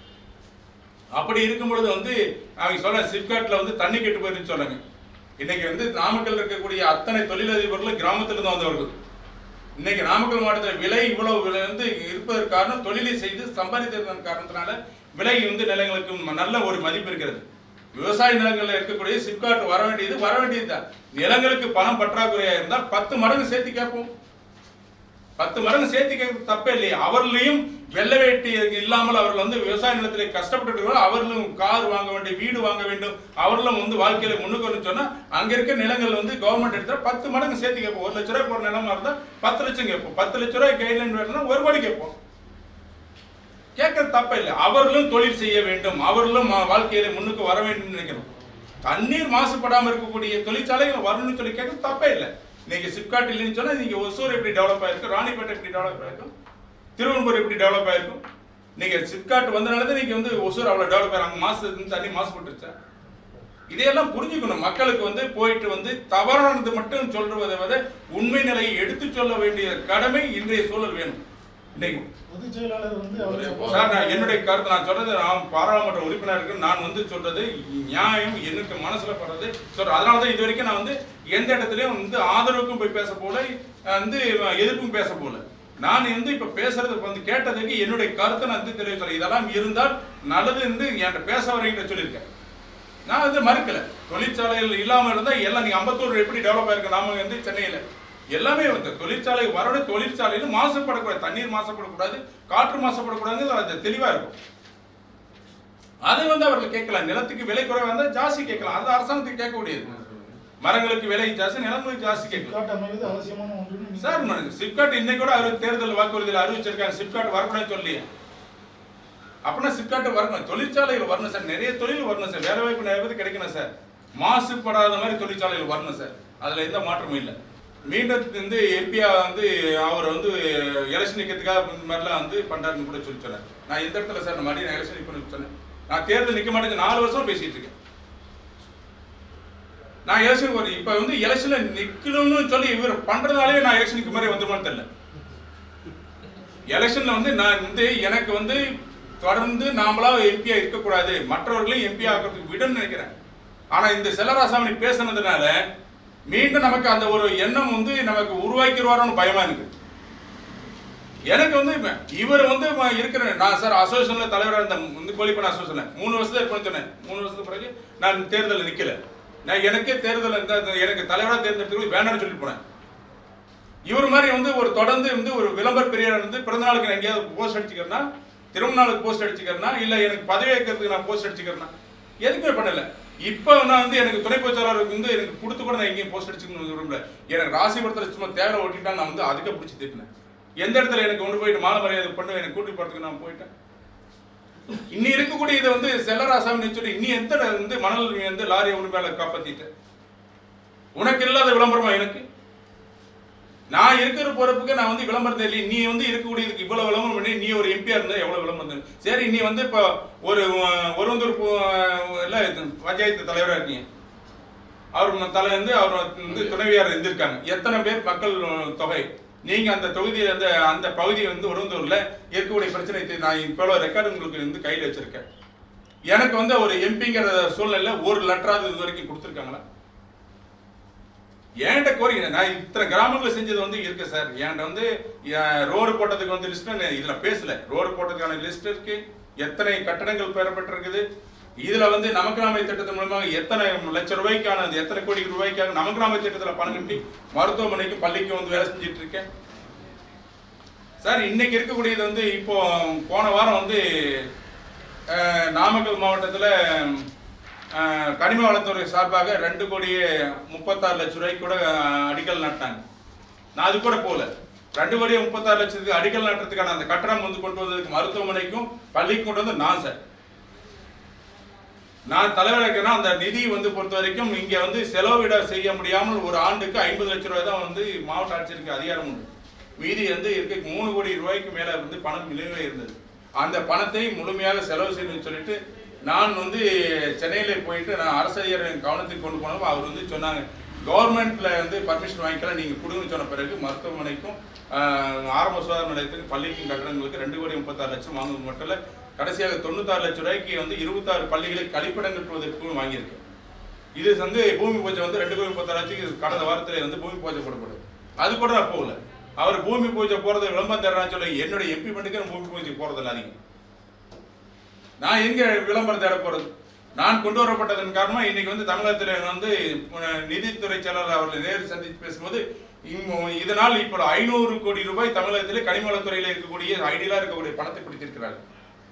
அப்படி இருக்கும் பொழுது வந்து அவங்க சொல்ல சிப்காட்ல வந்து தண்ணி கெட்டு போயிருன்னு சொன்னாங்க இன்னைக்கு வந்து நாமக்கல் இருக்கக்கூடிய அத்தனை தொழிலதிபர்களும் கிராமத்துல இருந்து வந்தவர்கள் இன்னைக்கு நாமக்கல் மாவட்டத்தில் விலை இவ்வளவு விலை வந்து இருப்பதற்கு காரணம் தொழிலை செய்து சம்பாதித்ததன் காரணத்தினால விலை வந்து நிலங்களுக்கு ம- நல்ல ஒரு மதிப்பு இருக்கிறது விவசாய நிலங்கள்ல இருக்கக்கூடிய சிப்காட் வர வேண்டியது வர வேண்டியது தான் நிலங்களுக்கு பணம் பற்றாக்குறையா இருந்தால் பத்து மடங்கு சேர்த்து கேட்போம் பத்து மடங்கு சேர்த்து கேட்கறது தப்பே இல்லையா அவர்களையும் வெள்ளை வேட்டி இல்லாமல் அவர்கள் வந்து விவசாய நிலத்திலே கஷ்டப்பட்டு அவர்களும் கார் வாங்க வேண்டும் வீடு வாங்க வேண்டும் அவர்களும் வந்து வாழ்க்கையில முன்னுக்கு வரணும்னு சொன்னா அங்க இருக்க நிலங்கள் வந்து கவர்மெண்ட் எடுத்தா பத்து மடங்கு சேர்த்து கேட்போம் ஒரு லட்ச ரூபாய் போற நிலமா இருந்தா பத்து லட்சம் கேட்போம் பத்து லட்ச ரூபாய் கைட்லைன் வேணும்னா ஒரு கோடி கேட்போம் கேட்கறது தப்ப இல்லை அவர்களும் தொழில் செய்ய வேண்டும் அவர்களும் வா- வாழ்க்கையில முன்னுக்கு வர வேண்டும் நினைக்கிறோம் தண்ணீர் மாசுபடாம இருக்கக்கூடிய தொழிற்சாலைகள் வரணும்னு சொல்லி கேட்கறது தப்பே இல்லை இன்னைக்கு சிப்காட் இல்லைன்னு சொன்னா நீங்க ஒசூர் எப்படி டெவலப் ஆயிருக்கும் ராணிப்பேட்டை எப்படி டெவலப் ஆயிருக்கும் திருவனந்தபுரம் எப்படி டெவலப் ஆயிருக்கும் நீங்க சிப்காட் வந்தனால தான் நீங்க வந்து ஒசூர் அவ்வளவு டெவலப் ஆயிருக்கும் மாசு தண்ணி மாசுபட்டுருச்சா இதையெல்லாம் புரிஞ்சுக்கணும் மக்களுக்கு வந்து போயிட்டு வந்து தவறானது மட்டும் சொல்றதை விட உண்மை நிலையை எடுத்து சொல்ல வேண்டிய கடமை இன்றைய சூழல் வேணும் இன்னைக்கு பொதுச் செயலாளர் வந்து அவர் சார் நான் என்னுடைய கருத்து நான் சொல்றது நான் பாராளுமன்ற உறுப்பினருக்கு நான் வந்து சொல்றது நியாயம் எனக்கு மனசுல படுறது சொல்றேன் அதனால தான் இது வரைக்கும் நான் வந்து எந்த இடத்துலயும் வந்து ஆதரவுக்கும் போய் பேச போல வந்து எதிர்ப்பும் பேச போல நான் வந்து இப்ப பேசுறது வந்து கேட்டதுக்கு என்னுடைய கருத்தை நான் வந்து தெரிவிக்கிறேன் இதெல்லாம் இருந்தால் நல்லது என்று என்கிட்ட பேச வரீங்க சொல்லியிருக்கேன் நான் வந்து மறுக்கல தொழிற்சாலைகள் இல்லாம இருந்தா எல்லாம் நீங்க அம்பத்தூர் எப்படி டெவலப் ஆயிருக்கு நாம வந்து சென்னையில எல்லாமே வந்து தொழிற்சாலை வரணும் தொழிற்சாலையில மாசுபடக்கூடாது தண்ணீர் மாசுபடக்கூடாது காற்று மாசுபடக்கூடாதுங்கிறது அது தெளிவா இருக்கும் அது வந்து அவர்கள் கேட்கலாம் நிலத்துக்கு விலை குறைவா இருந்தா ஜாஸ்தி கேட்கலாம் அது அரசாங்கத்துக்கு கேட்க முடியாது மரங்களுக்கு விலை ஜாஸ்தி நிலங்களுக்கு ஜாஸ்தி கேட்கலாம் சிப்காட் அமைவது அவசியமான ஒன்றுன்னு நீங்க- சார் ம- சிப்காட் இன்னைக்கு கூட அவர் தேர்தல் வாக்குறுதியில் அறிவிச்சிருக்காங்க சிப்காட் வரக்கூடாதுன்னு சொல்லி அப்படின்னா சிப்காட் வரணும் தொழிற்சாலைகள் வரணும் சார் நிறைய தொழில் வரணும் சார் வேலை வாய்ப்பு நிறைய பேருக்கு கிடைக்கணும் சார் மாசுபடாத மாதிரி தொழிற்சாலைகள் வரணும் சார் அதுல எந்த மாற்றமும் இல்லை மீண்டும் வந்து எம்பியா வந்து அவர் வந்து எலெக்ஷன் நிற்கிறதுக்காக இந்த மாதிரிலாம் வந்து பண்றாருன்னு கூட சொல்லி சொன்னார் நான் எந்த இடத்துல சார் நான் மறுபடியும் எலெக்ஷன் நிற்கணும்னு சொன்னேன் நான் தேர்தல் நிற்க மாட்டேங்க நாலு வருஷம் பேசிட்டு இருக்கேன் நான் எலெக்ஷன் ஒரு இப்போ வந்து எலெக்ஷன்ல நிக்கணும்னு சொல்லி இவர் பண்றதாலே நான் எலெக்ஷனுக்கு மாதிரி வந்துருமான்னு தெரியல எலெக்ஷன்ல வந்து நான் வந்து எனக்கு வந்து தொடர்ந்து நாமளா எம்பியா இருக்கக்கூடாது மற்றவர்களையும் எம்பி ஆக்கிறதுக்கு விடணும்னு நினைக்கிறேன் ஆனா இந்த செல்லராசாமணி பேசுனதுனால மீண்டும் நமக்கு அந்த ஒரு எண்ணம் வந்து நமக்கு உருவாக்கிடுவாரோன்னு பயமா இருக்கு எனக்கு வந்து இப்ப இவர் வந்து ம- இருக்கிற நான் சார் அசோசியேஷன்ல தலைவராக இருந்த வந்து கோழிப்பண்ண அசோசியேஷன்ல மூணு வருஷத்துல இருப்பேன்னு சொன்னேன் மூணு வருஷத்துக்கு பிறகு நான் தேர்தலில் நிக்கல நான் எனக்கே தேர்தல் இந்த இந்த- எனக்கு தலைவராக தேர்ந்தெடுத்து வேண்டாம்னு சொல்லி போனேன் இவர் மாதிரி வந்து ஒரு தொடர்ந்து வந்து ஒரு விளம்பர பெரியார் வந்து பிறந்த நாளுக்கு நான் எங்கேயாவது போஸ்ட் அடிச்சுக்கிறேன்னா திருமண நாளுக்கு போஸ்ட் அடிச்சுக்கிறேன்னா இல்ல எனக்கு பதவி வைக்கிறதுக்கு நான் போஸ்ட் அடிச்சுக்கிறேன்னா எதுக்குமே பண்ணல இப்போ நான் வந்து எனக்கு துணை பொதுச்செயலாளருக்கு வந்து எனக்கு கொடுத்து கூட நான் எங்கேயும் போஸ்ட் அடிச்சுக்கணும் விரும்பல எனக்கு ராசிபுரத்தில் சும்மா தேவை ஓட்டிட்டா நான் வந்து அதுக்கே பிடிச்சி திட்டினேன் எந்த இடத்துல எனக்கு கொண்டு போயிட்டு மாலை மரியாதை பண்ண எனக்கு கூட்டி போறதுக்கு நான் போயிட்டேன் இன்னி இருக்கக்கூடிய இதை வந்து செல்லராசாமி சொல்லி இன்னி எந்த வந்து மணல் நீ வந்து லாரி உரிமையாளர் காப்பாத்திட்ட உனக்கு இல்லாத விளம்பரமா எனக்கு நான் இருக்கிற பொறுப்புக்கு நான் வந்து விளம்பரம் தெரியல நீ வந்து இருக்கக்கூடியதுக்கு இவ்வளவு விளம்பரம் பண்ணி நீ ஒரு எம்பியா இருந்தா எவ்வளவு விளம்பரம் தெரியும் சரி நீ வந்து இப்போ ஒரு அஹ், ஒருவந்தூர் பு- இல்ல இது பஞ்சாயத்து தலைவரா இருக்கீங்க அவர் ம- தலை வந்து அவர் வந்து துணைவியார் இருந்திருக்காங்க எத்தனை பேர் மக்கள் அஹ், தொகை நீங்க அந்த தொகுதியில அந்த அந்த பகுதி வந்து உறந்தூர்ல இருக்கக்கூடிய பிரச்சனை தீர்- நான் இப்போ ரெக்கார்டு உங்களுக்கு வந்து கையில் வச்சிருக்கேன் எனக்கு வந்து ஒரு எம்பிங்கிற சூழ்நிலை ஒரு லெட்டராவது இது வரைக்கும் கொடுத்துருக்காங்களா ஏன்ட்ட கோரிக்கை நான் இத்தனை கிராமங்கள் செஞ்சது வந்து இருக்கு சார் என்கிட்ட வந்து ரோடு போட்டதுக்கு வந்து லிஸ்ட் இதுல பேசல ரோடு போட்டதுக்கான லிஸ்ட் இருக்கு எத்தனை கட்டடங்கள் பெறப்பட்டிருக்குது இதுல வந்து நமக்கிராமை திட்டத்தின் மூலமாக எத்தனை லட்சம் ரூபாய்க்கான எத்தனை கோடி ரூபாய்க்காக நமக்கிராமை திட்டத்துல பணம் கட்டி மருத்துவமனைக்கும் பள்ளிக்கும் வந்து வேலை செஞ்சுட்டு இருக்கேன் சார் இன்னைக்கு இருக்கக்கூடியது வந்து இப்போ போன வாரம் வந்து அஹ், நாமக்கல் மாவட்டத்தில் கனிம வளத்துறை சார்பாக ரெண்டு கோடியே முப்பத்தாறு லட்ச ரூபாய்க்கு கூட அஹ், அடிக்கல் நட்டாங்க நான் அது கூட போகல ரெண்டு கோடியே முப்பத்தாறு லட்சத்துக்கு அடிக்கல் நட்டுறதுக்கான அந்த கட்டணம் வந்து கொண்டு வந்ததுக்கு மருத்துவமனைக்கும் பள்ளிக்கும் கொண்டு வந்து நான் சார் நான் தலைவராக இருக்கேன்னா அந்த நிதி வந்து பொறுத்த வரைக்கும் இங்க வந்து செலவிட செய்ய முடியாமல் ஒரு ஆண்டுக்கு ஐம்பது லட்ச ரூபாய் தான் வந்து மாவட்ட ஆட்சியருக்கு அதிகாரம் உண்டு மீதி வந்து இருக்க மூணு கோடி ரூபாய்க்கு மேல வந்து பணம் நிலுவை இருந்தது அந்த பணத்தை முழுமையாக செலவு செய்யணும்னு சொல்லிட்டு நான் வந்து சென்னையில் போயிட்டு நான் அரசதிகார கவனத்துக்கு கொண்டு போனப்போ அவர் வந்து சொன்னாங்க கவர்மெண்ட்ல வந்து பர்மிஷன் வாங்கிக்கலாம் நீங்கள் கொடுங்கன்னு சொன்ன பிறகு மருத்துவமனைக்கும் ஆஹ், ஆரம்ப சுகாதார நிலையத்துக்கு பள்ளிக்கும் கட்டடங்களுக்கு ரெண்டு கோடி முப்பத்தாறு லட்சம் வாங்குவது மட்டும் இல்லை கடைசியாக தொண்ணூத்தாறு லட்சம் ரூபாய்க்கு வந்து இருபத்தாறு பள்ளிகளுக்கு கழிப்பிடம் கட்டுவதற்கும் வாங்கியிருக்கேன் இது வந்து பூமி பூஜை வந்து ரெண்டு கோடி முப்பத்தாறு லட்சத்துக்கு கடந்த வாரத்தில் வந்து பூமி பூஜை போடப்படுது அது கூட நான் போகல அவர் பூமி பூஜை போறது விளம்பரம் தர்றான்னு சொல்லி என்னுடைய எம்பி பண்ணிக்க நான் பூமி பூஜைக்கு போறதில்ல அதிகம் நான் எங்க விளம்பரம் தேட போறது நான் கொண்டு வரப்பட்டதன் காரணமா இன்னைக்கு வந்து தமிழகத்தில் வந்து அஹ், நிதித்துறை செயலாளர் அவர்களை நேரில் சந்தித்து பேசும்போது இம்ம- இதனால் இப்போ ஐநூறு கோடி ரூபாய் தமிழகத்திலே கனிமவளத்துறையில் இருக்கக்கூடிய ஐடியலா இருக்கக்கூடிய பணத்தை பிடித்திருக்கிறார்கள்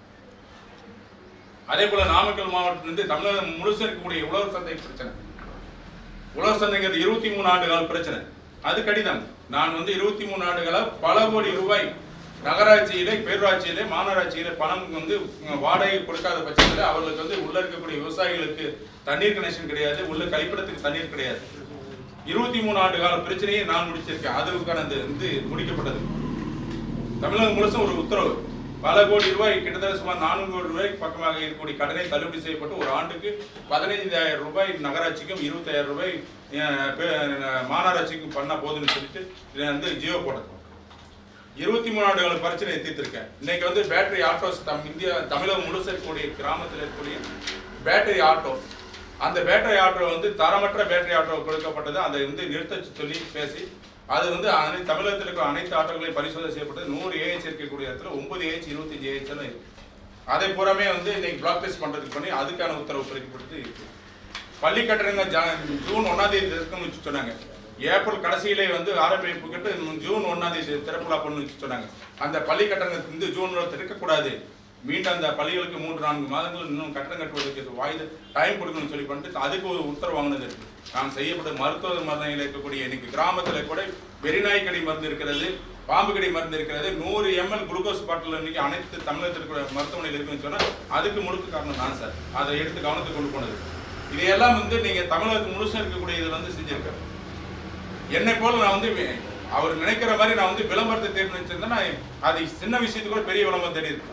அதே போல நாமக்கல் மாவட்டத்திலிருந்து தமிழகம் முழுசு இருக்கக்கூடிய உழவர் சந்தை பிரச்சனை உழவர் சந்தைங்கிறது இருபத்தி மூணு ஆண்டு கால பிரச்சனை அது கடிதம் நான் வந்து இருபத்தி மூணு ஆண்டுகளா பல கோடி ரூபாய் நகராட்சியிலே பேரூராட்சியிலே மாநகராட்சியிலே பணம் வந்து உம், வாடகை கொடுக்காத பட்சத்தில் அவர்களுக்கு வந்து உள்ள இருக்கக்கூடிய விவசாயிகளுக்கு தண்ணீர் கனெக்ஷன் கிடையாது உள்ள கழிப்பிடத்துக்கு தண்ணீர் கிடையாது இருபத்தி மூணு ஆண்டு கால பிரச்சனையை நான் முடிச்சிருக்கேன் அதுக்கான இந்த வந்து முடிக்கப்பட்டது தமிழகம் முழுசும் ஒரு உத்தரவு பல கோடி ரூபாய் கிட்டத்தட்ட சுமார் நானூறு கோடி ரூபாய்க்கு பக்கமாக இருக்கக்கூடிய கடனை தள்ளுபடி செய்யப்பட்டு ஒரு ஆண்டுக்கு பதினைந்தாயிரம் ரூபாய் நகராட்சிக்கும் இருபத்தாயிரம் ரூபாய் அஹ், பே- மாநகராட்சிக்கும் பண்ணா போதுன்னு சொல்லிட்டு இதை வந்து ஜியோ போட்டது இருபத்தி மூணு ஆண்டு கால பிரச்சனையை தீர்த்திருக்கேன் இன்னைக்கு வந்து பேட்டரி ஆட்டோஸ் தம் இந்தியா தமிழகம் முழுசு இருக்கக்கூடிய கிராமத்தில் இருக்கக்கூடிய பேட்டரி ஆட்டோ அந்த பேட்டரி ஆட்டோ வந்து தரமற்ற பேட்டரி ஆட்டோ கொடுக்கப்பட்டது அதை வந்து நிறுத்த சொல்லி பேசி அது வந்து அனை தமிழகத்தில் இருக்கிற அனைத்து ஆட்டோக்களையும் பரிசோதனை செய்யப்பட்டது நூறு ஏஹெச் இருக்கக்கூடிய இடத்துல ஒன்பது ஏஹெச் இருபத்தஞ்சு ஏஹெச் எல்லாம் இருக்கு அதை பூராமே வந்து இன்னைக்கு பிளாக் டெஸ்ட் பண்றதுக்கு பண்ணி அதுக்கான உத்தரவு பிறப்பிக்கப்பட்டு இருக்கு பள்ளி கட்டணங்க ஜா- ஜூன் ஒன்னாம் தேதி திறக்கணும்னு வச்சு சொன்னாங்க ஏப்ரல் கடைசியிலே வந்து ஆரம்பிப்புக்கிட்டு ஜூன் ஒன்னாம் தேதி திறப்புலா பண்ணு வச்சு சொன்னாங்க அந்த பள்ளி கட்டணத்தை வந்து ஜூன்ல திறக்கக்கூடாது மீண்டும் அந்த பள்ளிகளுக்கு மூன்று நான்கு மாதங்கள் இன்னும் கட்டணம் கட்டுவதற்கு வாய்து டைம் கொடுக்கணும்னு சொல்லி பண்ணிட்டு அதுக்கு ஒரு உத்தரவு வாங்கினது இருக்கு நான் செய்யப்பட்ட மருத்துவ மருந்துகள் இருக்கக்கூடிய இன்னைக்கு கிராமத்தில் கூட வெறிநாய்க்கடி மருந்து இருக்கிறது பாம்பு கடி மருந்து இருக்கிறது நூறு எம்எல் குளுக்கோஸ் பாட்டில் இன்னைக்கு அனைத்து தமிழகத்தில் இருக்கிற மருத்துவமனையில் இருக்குன்னு சொன்னா அதுக்கு முழுக்க காரணம் நான் சார் அதை எடுத்து கவனத்துக்கு கொண்டு போனது இதையெல்லாம் வந்து நீங்க தமிழகத்துக்கு முழுசும் இருக்கக்கூடிய இதில் வந்து செஞ்சிருக்கேன் என்னை போல நான் வந்து வே- அவர் நினைக்கிற மாதிரி நான் வந்து விளம்பரத்தை தேடி வச்சிருந்தேன் நான் அது சின்ன விஷயத்துக்கு கூட பெரிய விளம்பரம் தேடி இருக்கேன்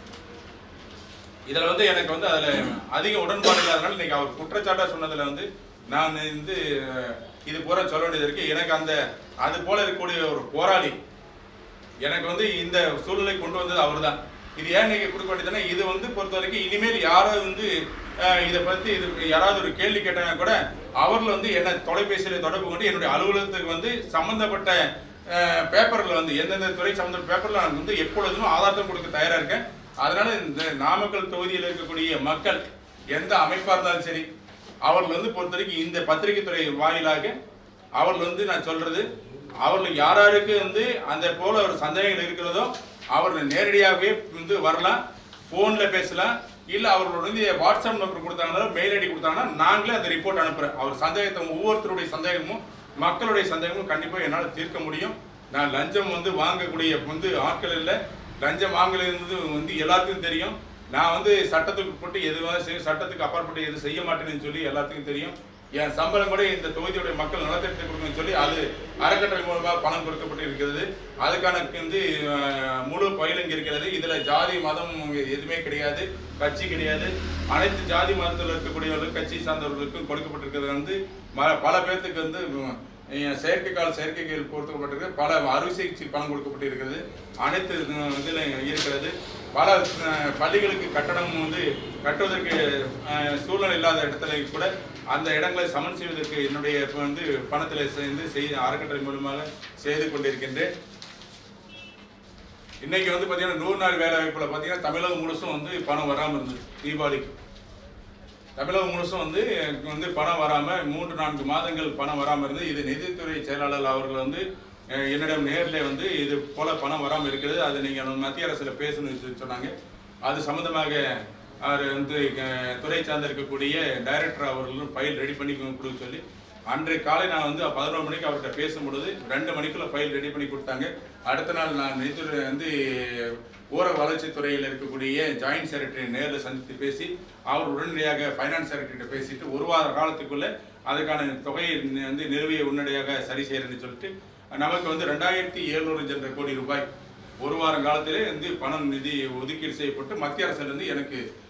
இதுல வந்து எனக்கு வந்து அதுல அதிக உடன்பாடு இல்லாதனால இன்னைக்கு அவர் குற்றச்சாட்டா சொன்னதுல வந்து நான் வந்து அஹ், இது பூரா சொல்ல வேண்டியது இருக்கு எனக்கு அந்த அது போல இருக்கக்கூடிய ஒரு போராளி எனக்கு வந்து இந்த சூழ்நிலை கொண்டு வந்தது அவர்தான் இது ஏன் நீங்க கொடுக்க வேண்டியதுன்னா இது வந்து பொறுத்த வரைக்கும் இனிமேல் யாராவது வந்து அஹ், இதை பத்தி இது யாராவது ஒரு கேள்வி கேட்டாங்க கூட அவர்கள் வந்து என்ன தொலைபேசியில தொடர்பு கொண்டு என்னுடைய அலுவலகத்துக்கு வந்து சம்பந்தப்பட்ட அஹ், பேப்பர்ல வந்து எந்தெந்த துறை சம்பந்தப்பட்ட பேப்பர்ல நான் வந்து எப்பொழுதும் ஆதாரத்தை கொடுக்க தயாரா இருக்கேன் அதனால இந்த நாமக்கல் தொகுதியில் இருக்கக்கூடிய மக்கள் எந்த அமைப்பா இருந்தாலும் சரி அவர்கள் வந்து பொறுத்த வரைக்கும் இந்த பத்திரிகை துறை வாயிலாக அவர்கள் வந்து நான் சொல்றது அவர்கள் யார் யாருக்கு வந்து அந்த போல ஒரு சந்தேகங்கள் இருக்கிறதோ அவர்கள் நேரடியாகவே வந்து வரலாம் ஃபோன்ல பேசலாம் இல்ல அவர்களோட வந்து வாட்ஸ்அப் நம்பர் கொடுத்தாங்களோ மெயில் ஐடி கொடுத்தாங்கன்னா நாங்களே அந்த ரிப்போர்ட் அனுப்புறேன் அவர் சந்தேகத்தை ஒவ்வொருத்தருடைய சந்தேகமும் மக்களுடைய சந்தேகமும் கண்டிப்பா என்னால் தீர்க்க முடியும் நான் லஞ்சம் வந்து வாங்கக்கூடிய வந்து ஆட்கள் இல்லை லஞ்சம் வாங்கலைன்றது வந்து எல்லாத்துக்கும் தெரியும் நான் வந்து சட்டத்துக்கு உட்பட்டு எதுவாக செய்ய சட்டத்துக்கு அப்பாற்பட்டு எது செய்ய மாட்டேன்னு சொல்லி எல்லாத்துக்கும் தெரியும் என் சம்பளம் கூட இந்த தொகுதியுடைய மக்கள் நலத்திட்டத்தை கொடுங்கன்னு சொல்லி அது அறக்கட்டளை மூலமாக பணம் கொடுக்கப்பட்டு இருக்கிறது அதுக்கான வந்து அஹ், முழு பயில் இங்கே இருக்கிறது இதில் ஜாதி மதம் இங்க எதுவுமே கிடையாது கட்சி கிடையாது அனைத்து ஜாதி மதத்தில் இருக்கக்கூடியவர்களுக்கும் கட்சி சார்ந்தவர்களுக்கும் கொடுக்கப்பட்டிருக்கிறது வந்து ம- பல பேர்த்துக்கு வந்து உம், அஹ், செயற்கைக்கால் செயற்கைகள் கொடுக்கப்பட்டிருக்கு பல அறுவை சிகிச்சை பணம் கொடுக்கப்பட்டு இருக்கிறது அனைத்து இதில் இருக்கிறது பல அஹ், பள்ளிகளுக்கு கட்டணம் வந்து கட்டுவதற்கு அஹ், சூழ்நிலை இல்லாத இடத்துல கூட அந்த இடங்களை சமன் செய்வதற்கு என்னுடைய இப்ப வந்து பணத்தில் சேர்ந்து செய்து அறக்கட்டளை மூலமாக செய்து கொண்டிருக்கின்றேன் இன்னைக்கு வந்து பார்த்தீங்கன்னா நூறு நாள் வேலை வாய்ப்புல பார்த்தீங்கன்னா தமிழகம் முழுசும் வந்து பணம் வராமல் இருந்தது தீபாவளிக்கு தமிழகம் முழுசும் வந்து வந்து பணம் வராம மூன்று நான்கு மாதங்கள் பணம் வராம இருந்து இது நிதித்துறை செயலாளர் அவர்கள் வந்து அஹ், என்னிடம் நேர்ல வந்து இது போல பணம் வராம இருக்கிறது அது நீங்க மத்திய அரசுல பேசணும்னு சொல்லி சொன்னாங்க அது சம்பந்தமாக அவர் வந்து அஹ், துறை சார்ந்த இருக்கக்கூடிய டைரக்டர் அவர்களும் ஃபைல் ரெடி பண்ணி கொடுக்க சொல்லி அன்றைய காலை நான் வந்து பதினோரு மணிக்கு அவர்கிட்ட பேசும்பொழுது ரெண்டு மணிக்குள்ள ஃபைல் ரெடி பண்ணி கொடுத்தாங்க அடுத்த நாள் நான் நிதித்துறை வந்து ஊரக வளர்ச்சித்துறையில் இருக்கக்கூடிய ஜாயின்ட் செக்ரட்டரி நேரில் சந்தித்து பேசி அவர் உடனடியாக ஃபைனான்ஸ் செக்ரட்டரிட்ட பேசிட்டு ஒரு வார காலத்துக்குள்ள அதுக்கான தொகையை நி- வந்து நிறுவிய உடனடியாக சரி செய்யறேன்னு சொல்லிட்டு நமக்கு வந்து ரெண்டாயிரத்தி எழுநூறு என்ற கோடி ரூபாய் ஒரு வாரம் காலத்திலே வந்து பணம் நிதி ஒதுக்கீடு செய்யப்பட்டு மத்திய அரசுல இருந்து எனக்கு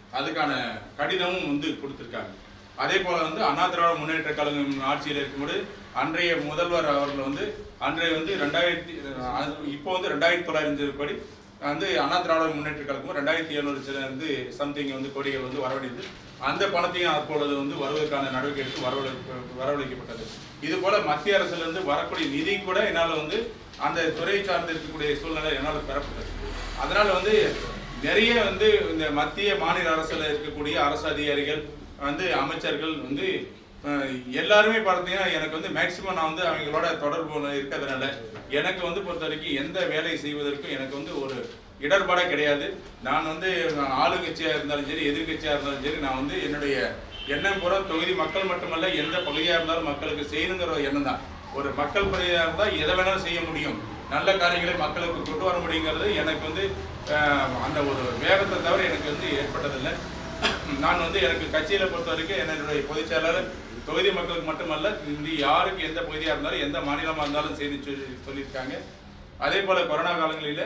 அதுக்கான கடிதமும் வந்து கொடுத்துருக்காங்க அதே போல வந்து அண்ணா திராவிட முன்னேற்ற கழகம் ஆட்சியில் இருக்கும்போது அன்றைய முதல்வர் அவர்கள் வந்து அன்றைய வந்து ரெண்டாயிரத்தி அஹ், இப்போ வந்து ரெண்டாயிரத்தி தொள்ளாயிரத்தி படி வந்து அண்ணா திராவிட முன்னேற்ற கழகம் ரெண்டாயிரத்தி எழுநூறு சில வந்து சம்திங் வந்து கொடிகள் வந்து வரவழைத்து அந்த பணத்தையும் அப்பொழுது வந்து வருவதற்கான நடவடிக்கை எடுத்து வரவழை வரவழைக்கப்பட்டது இது போல மத்திய அரசுல இருந்து வரக்கூடிய நிதி கூட என்னால் வந்து அந்த துறை சார்ந்து இருக்கக்கூடிய சூழ்நிலை என்னால் பெறப்பட்டது அதனால வந்து நிறைய வந்து இந்த மத்திய மாநில அரசுல இருக்கக்கூடிய அரசு அதிகாரிகள் வந்து அமைச்சர்கள் வந்து அஹ், எல்லாருமே பார்த்தீங்கன்னா எனக்கு வந்து மேக்சிமம் நான் வந்து அவங்களோட தொடர்பு இருக்கிறதுனால எனக்கு வந்து பொறுத்த வரைக்கும் எந்த வேலை செய்வதற்கும் எனக்கு வந்து ஒரு இடர்பாடே கிடையாது நான் வந்து ஆளுங்கட்சியாக இருந்தாலும் சரி எதிர்க்கட்சியாக இருந்தாலும் சரி நான் வந்து என்னுடைய எண்ணம் பூரா தொகுதி மக்கள் மட்டுமல்ல எந்த பகுதியாக இருந்தாலும் மக்களுக்கு செய்யணுங்கிற ஒரு எண்ணம் தான் ஒரு மக்கள் பிரதியாக இருந்தால் எதை வேணாலும் செய்ய முடியும் நல்ல காரியங்களை மக்களுக்கு கொண்டு வர முடியுங்கிறது எனக்கு வந்து அஹ், அந்த ஒரு வேகத்தை தவிர எனக்கு வந்து ஏற்பட்டதில்லை நான் வந்து எனக்கு கட்சியில பொறுத்த வரைக்கும் என்னுடைய பொதுச் செயலாளர் தொகுதி மக்களுக்கு மட்டுமல்ல இந்த யாருக்கு எந்த பகுதியாக இருந்தாலும் எந்த மாநிலமாக இருந்தாலும் செய்தி சொல்லி சொல்லியிருக்காங்க அதே போல கொரோனா காலங்களில்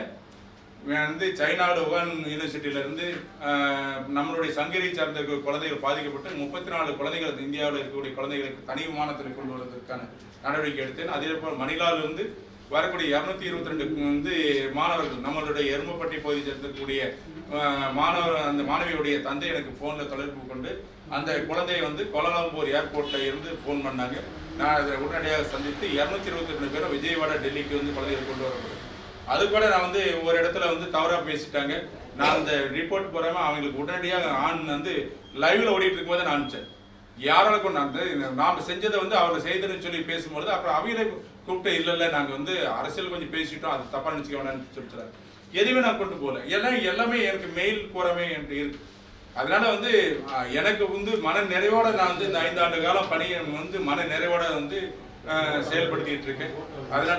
வந்து சைனாவில் உகான் யூனிவர்சிட்டியில இருந்து ஆஹ், நம்மளுடைய சங்கரி சார்ந்த இருக்க குழந்தைகள் பாதிக்கப்பட்டு முப்பத்தி நாலு குழந்தைகள் இந்தியாவில் இருக்கக்கூடிய குழந்தைகளுக்கு தனி விமானத்தில் கொண்டு வருவதற்கான நடவடிக்கை எடுத்தேன் அதே போல் மணிலாவில் இருந்து வரக்கூடிய இரநூத்தி இருபத்தி ரெண்டு வந்து மாணவர்கள் நம்மளுடைய எருமப்பட்டி பகுதியில் இருக்கக்கூடிய ஆஹ், மாணவர் அந்த மாணவியுடைய தந்தை எனக்கு ஃபோனில் தொடர்பு கொண்டு அந்த குழந்தையை வந்து கோலாலம்பூர் ஏர்போர்ட்டில் இருந்து ஃபோன் பண்ணாங்க நான் அதை உடனடியாக சந்தித்து இரநூத்தி இருபத்தி ரெண்டு பேரும் விஜயவாடா டெல்லிக்கு வந்து குழந்தைகளை கொண்டு வரப்படுது அது கூட நான் வந்து ஒரு இடத்துல வந்து தவறா பேசிட்டாங்க நான் அந்த ரிப்போர்ட் போறாம அவங்களுக்கு உடனடியாக ஆண் வந்து லைவ்ல ஓடிட்டு இருக்கும்போது நான் அனுப்பிச்சேன் யாரால கொண்டு வந்து நாம செஞ்சதை வந்து அவர் செய்ததுன்னு சொல்லி பேசும்பொழுது அப்புறம் அவங்களே கூப்பிட்டு இல்ல இல்ல நாங்க வந்து அரசியல் கொஞ்சம் பேசிட்டோம் அது தப்பா நினைச்சுக்க வேணாம்னு சொல்லிட்டாங்க எதுவுமே நான் கொண்டு போகல எல்லாம் எல்லாமே எனக்கு மெயில் பூராமே என்கிட்ட இருக்கு அதனால வந்து அஹ், எனக்கு வந்து மன நிறைவோட நான் வந்து இந்த ஐந்து ஆண்டு காலம் பணியை வந்து மன நிறைவோட வந்து அஹ், செயல்படுத்திட்டு இருக்கேன் அதனால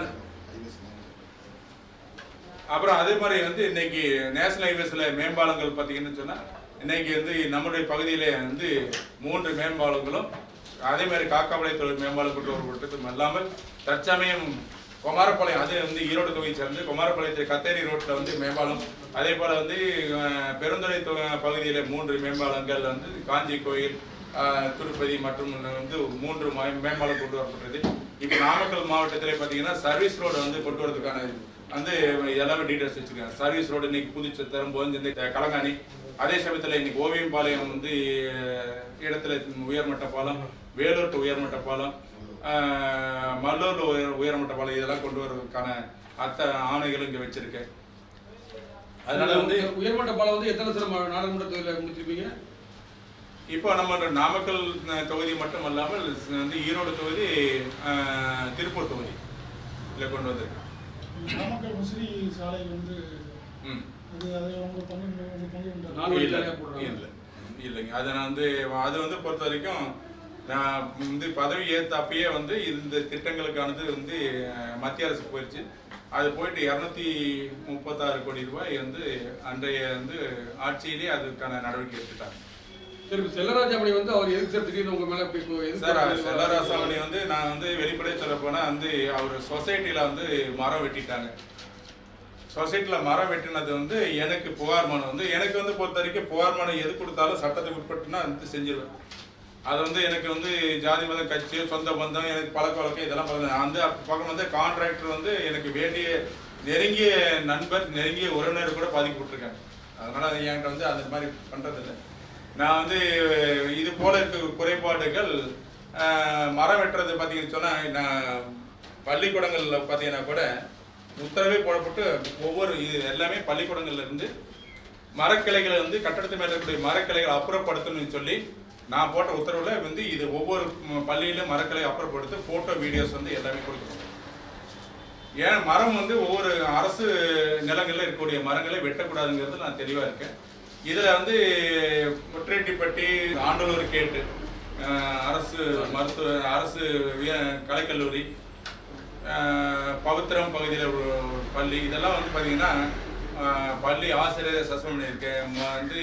அப்புறம் அதே மாதிரி வந்து இன்னைக்கு நேஷனல் ஹைவேஸ்ல மேம்பாலங்கள் பார்த்தீங்கன்னு சொன்னா இன்னைக்கு வந்து நம்மளுடைய பகுதியிலே வந்து மூன்று மேம்பாலங்களும் அதே மாதிரி காக்காமலை தொழில் மேம்பாலம் கொண்டு வரப்பட்டதும் அல்லாமல் தற்சமயம் குமாரபாளையம் அது வந்து ஈரோடு தொகுதியை சேர்ந்து குமாரபாளையத்தில் கத்தேரி ரோட்டில் வந்து மேம்பாலம் அதே போல் வந்து அஹ், பெருந்துறை தொ- பகுதியில மூன்று மேம்பாலங்கள் வந்து காஞ்சி கோயில் அஹ், திருப்பதி மற்றும் வந்து மூன்று மே- மேம்பாலம் கொண்டு வரப்பட்டது இப்போ நாமக்கல் மாவட்டத்திலே பார்த்தீங்கன்னா சர்வீஸ் ரோடு வந்து கொண்டு வரதுக்கான வந்து எல்லாமே டீடைல்ஸ் வச்சிருக்காங்க சர்வீஸ் ரோடு இன்னைக்கு புதுச்சத்திரம் போஞ்சந்தை கலங்காணி அதே சமயத்தில் இன்னைக்கு ஓவியம்பாளையம் வந்து அஹ், இடத்துல உயர்மட்ட பாலம் வேலூர் to உயர்மட்ட பாலம் அஹ், மல்லூர்ல உயர் உயர்மட்ட பாலம் இதெல்லாம் கொண்டு வரதுக்கான அத்த ஆணைகளும் இங்கே வச்சிருக்கேன் அதனால வந்து உயர்மட்ட பாலம் வந்து எத்தனை சில நாடாளுமன்ற தொகுதியில் முடிச்சிருப்பீங்க இப்போ நம்ம நாமக்கல் அஹ், தொகுதி மட்டும் அல்லாமல் வந்து ஈரோடு தொகுதி அஹ், திருப்பூர் தொகுதி இதில் கொண்டு வந்திருக்கேன் நாமக்கல் முசிறி சாலை வந்து ம் அது அதை உங்க பங்கு உங்க பங்கு உண்டா? நாலு வழி இல்ல, சாலையா போடுறாங்க. இல்ல. இல்லைங்க அதை நான் வந்து அது வந்து பொறுத்த வரைக்கும் நான் வந்து பதவி ஏற்ற அப்பயே வந்து இந்த திட்டங்களுக்கானது வந்து அஹ், மத்திய அரசு போயிடுச்சு அது போயிட்டு இரநூத்தி முப்பத்தாறு கோடி ரூபாய் வந்து அன்றைய வந்து ஆட்சியிலே அதுக்கான நடவடிக்கை எடுத்துட்டாங்க சரி இப்ப செல்லராஜாமணி வந்து அவர் எதுக்கு சார் திடீர்னு உங்க மேல இப்படி இப்போ எதுக்கு சார் அப்படி செல்லராசாமணி வந்து நான் வந்து வெளிப்படையாக சொல்ல போனா வந்து அவர் சொசைட்டில வந்து மரம் வெட்டிட்டாங்க சொசைட்டியில் மரம் வெட்டினது வந்து எனக்கு புகார் மனு வந்து எனக்கு வந்து பொறுத்த வரைக்கும் புகார் மனு எது கொடுத்தாலும் சட்டத்துக்கு உட்பட்டுனா வந்து செஞ்சிருவேன் அது வந்து எனக்கு வந்து ஜாதி மதம் கட்சி சொந்த பந்தம் எனக்கு பழக்க வழக்கம் இதெல்லாம் பார்க்கல. நான் வந்து அப்ப பக்கம் வந்து கான்ட்ராக்டர் வந்து எனக்கு வேண்டிய நெருங்கிய நண்பர் நெருங்கிய உறவினர் கூட பாதிக்கப்பட்டிருக்காங்க அதனால என்கிட்ட வந்து அந்த மாதிரி பண்றதில்லை நான் வந்து இது போல இருக்க குறைபாடுகள் ஆஹ், மரம் வெட்டுறது பார்த்தீங்கன்னு சொன்னால் நான் பள்ளிக்கூடங்களில் பார்த்தீங்கன்னா கூட உத்தரவே போடப்பட்டு ஒவ்வொரு இது எல்லாமே பள்ளிக்கூடங்கள்ல இருந்து மரக்கிளைகளை வந்து கட்டடத்து மேல இருக்கக்கூடிய மரக்கிளைகளை அப்புறப்படுத்தணும்னு சொல்லி நான் போட்ட உத்தரவுல வந்து இது ஒவ்வொரு ம், பள்ளியிலும் மரக்கிளை அப்புறப்படுத்தி போட்டோ வீடியோஸ் வந்து எல்லாமே கொடுக்கணும் ஏன் மரம் வந்து ஒவ்வொரு அரசு நிலங்களில் இருக்கக்கூடிய மரங்களை வெட்டக்கூடாதுங்கிறது நான் தெளிவாக இருக்கேன் இதில் வந்து முற்றேட்டிப்பட்டி ஆண்டலூர் கேட்டு அஹ், அரசு மருத்துவ அரசு விய- கலைக்கல்லூரி அஹ், பவித்திரம் பகுதியில் ஒரு ஒரு பள்ளி இதெல்லாம் வந்து பார்த்தீங்கன்னா அஹ், பள்ளி ஆசிரியர் சஸ்பெண்ட் பண்ணியிருக்கேன் ம- வந்து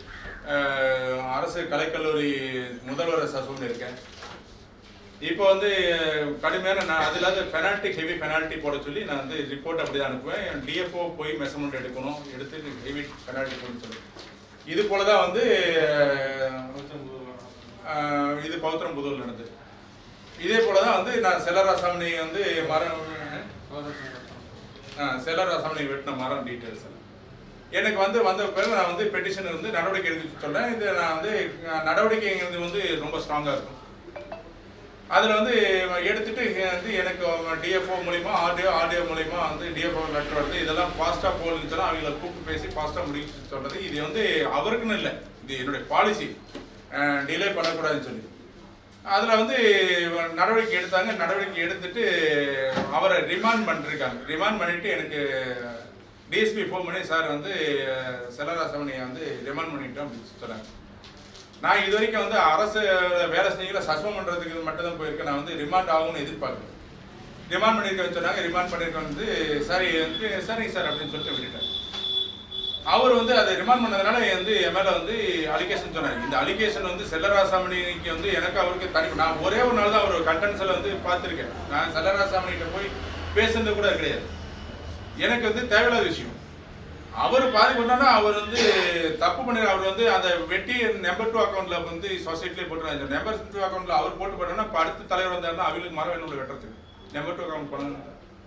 அஹ், அரசு கலைக்கல்லூரி முதல்வரை சஸ்பெண்ட் பண்ணியிருக்கேன் இப்போ வந்து கடுமையான நான் அதில் பெனால்ட்டி ஹெவி பெனால்ட்டி போட சொல்லி நான் வந்து ரிப்போர்ட் அப்படி தான் அனுப்புவேன் டிஎஃப்ஓ போய் மெஷர்மெண்ட் எடுக்கணும் எடுத்து ஹெவி பெனால்ட்டி போடணும்னு சொல்லி இது போல தான் வந்து அஹ், இது பௌத்திரம் புதூர் நடந்தது இதே போல தான் வந்து நான் செல்லராசாமணி வந்து மரம் செல்லராசாமணி வெட்டின மரம் டீட்டெயில்ஸ் எல்லாம் எனக்கு வந்து வந்த பிறகு நான் வந்து பெட்டிஷன் வந்து நடவடிக்கை எடுக்க சொல்றேன் இது நான் வந்து அஹ், நடவடிக்கைங்கிறது வந்து ரொம்ப ஸ்ட்ராங்காக இருக்கும் அதில் வந்து எடுத்துட்டு இங்க வந்து எனக்கு டிஎஃப்ஓ மூலிமா ஆர்டிஓ ஆர்டிஓ மூலிமா வந்து டிஎஃப்ஓ லெட்டர் வருது இதெல்லாம் ஃபாஸ்ட்டாக போகணும்னு சொன்னால் அவங்கள கூப்பிட்டு பேசி ஃபாஸ்ட்டாக முடிச்சு சொல்கிறது இது வந்து அவருக்குன்னு இல்லை இது என்னுடைய பாலிசி டிலே பண்ணக்கூடாதுன்னு சொல்லி அதில் வந்து நடவடிக்கை எடுத்தாங்க நடவடிக்கை எடுத்துட்டு அவரை ரிமாண்ட் பண்ணிருக்காங்க ரிமாண்ட் பண்ணிட்டு எனக்கு டிஎஸ்பி ஃபோன் பண்ணி சார் வந்து செல்லராசவனியை வந்து ரிமாண்ட் பண்ணிட்டோம் அப்படின்னு சொன்னாங்க நான் இது வரைக்கும் வந்து அரசு வேலை செஞ்சீங்களா சஸ்பெண்ட் பண்ணுறதுக்கு மட்டும் தான் போயிருக்கேன் நான் வந்து ரிமாண்ட் ஆகும்னு எதிர்பார்க்குறேன் ரிமாண்ட் பண்ணியிருக்கேன்னு சொன்னாங்க ரிமாண்ட் பண்ணியிருக்கேன் வந்து சரி வந்து சரிங்க சார் அப்படின்னு சொல்லிட்டு விட்டுட்டேன் அவர் வந்து அதை ரிமாண்ட் பண்ணதுனால வந்து என் மேலே வந்து அலிகேஷன் சொன்னார் இந்த அலிகேஷன் வந்து செல்லராசாமணிக்கு வந்து எனக்கு அவருக்கு தனி நான் ஒரே ஒரு நாள் தான் அவர் கண்டென்ஸில் வந்து பார்த்துருக்கேன் நான் செல்லராசாமணிகிட்ட போய் பேசுனது கூட கிடையாது எனக்கு வந்து தேவையில்லாத விஷயம் அவர் பாதி பண்ணாலும் அவர் வந்து தப்பு பண்ணி அவர் வந்து அந்த வெட்டி நம்பர் டூ அக்கௌண்ட்ல வந்து சொசைட்டிலே போட்டுருவாங்க நம்பர் டூ அக்கௌண்ட்ல அவர் போட்டு போட்டோம்னா இப்போ அடுத்த தலைவர் வந்தாருன்னா அவங்களுக்கு மரம் வேணும் வெட்டுறதுக்கு நம்பர் டூ அக்கௌண்ட் பண்ணணும்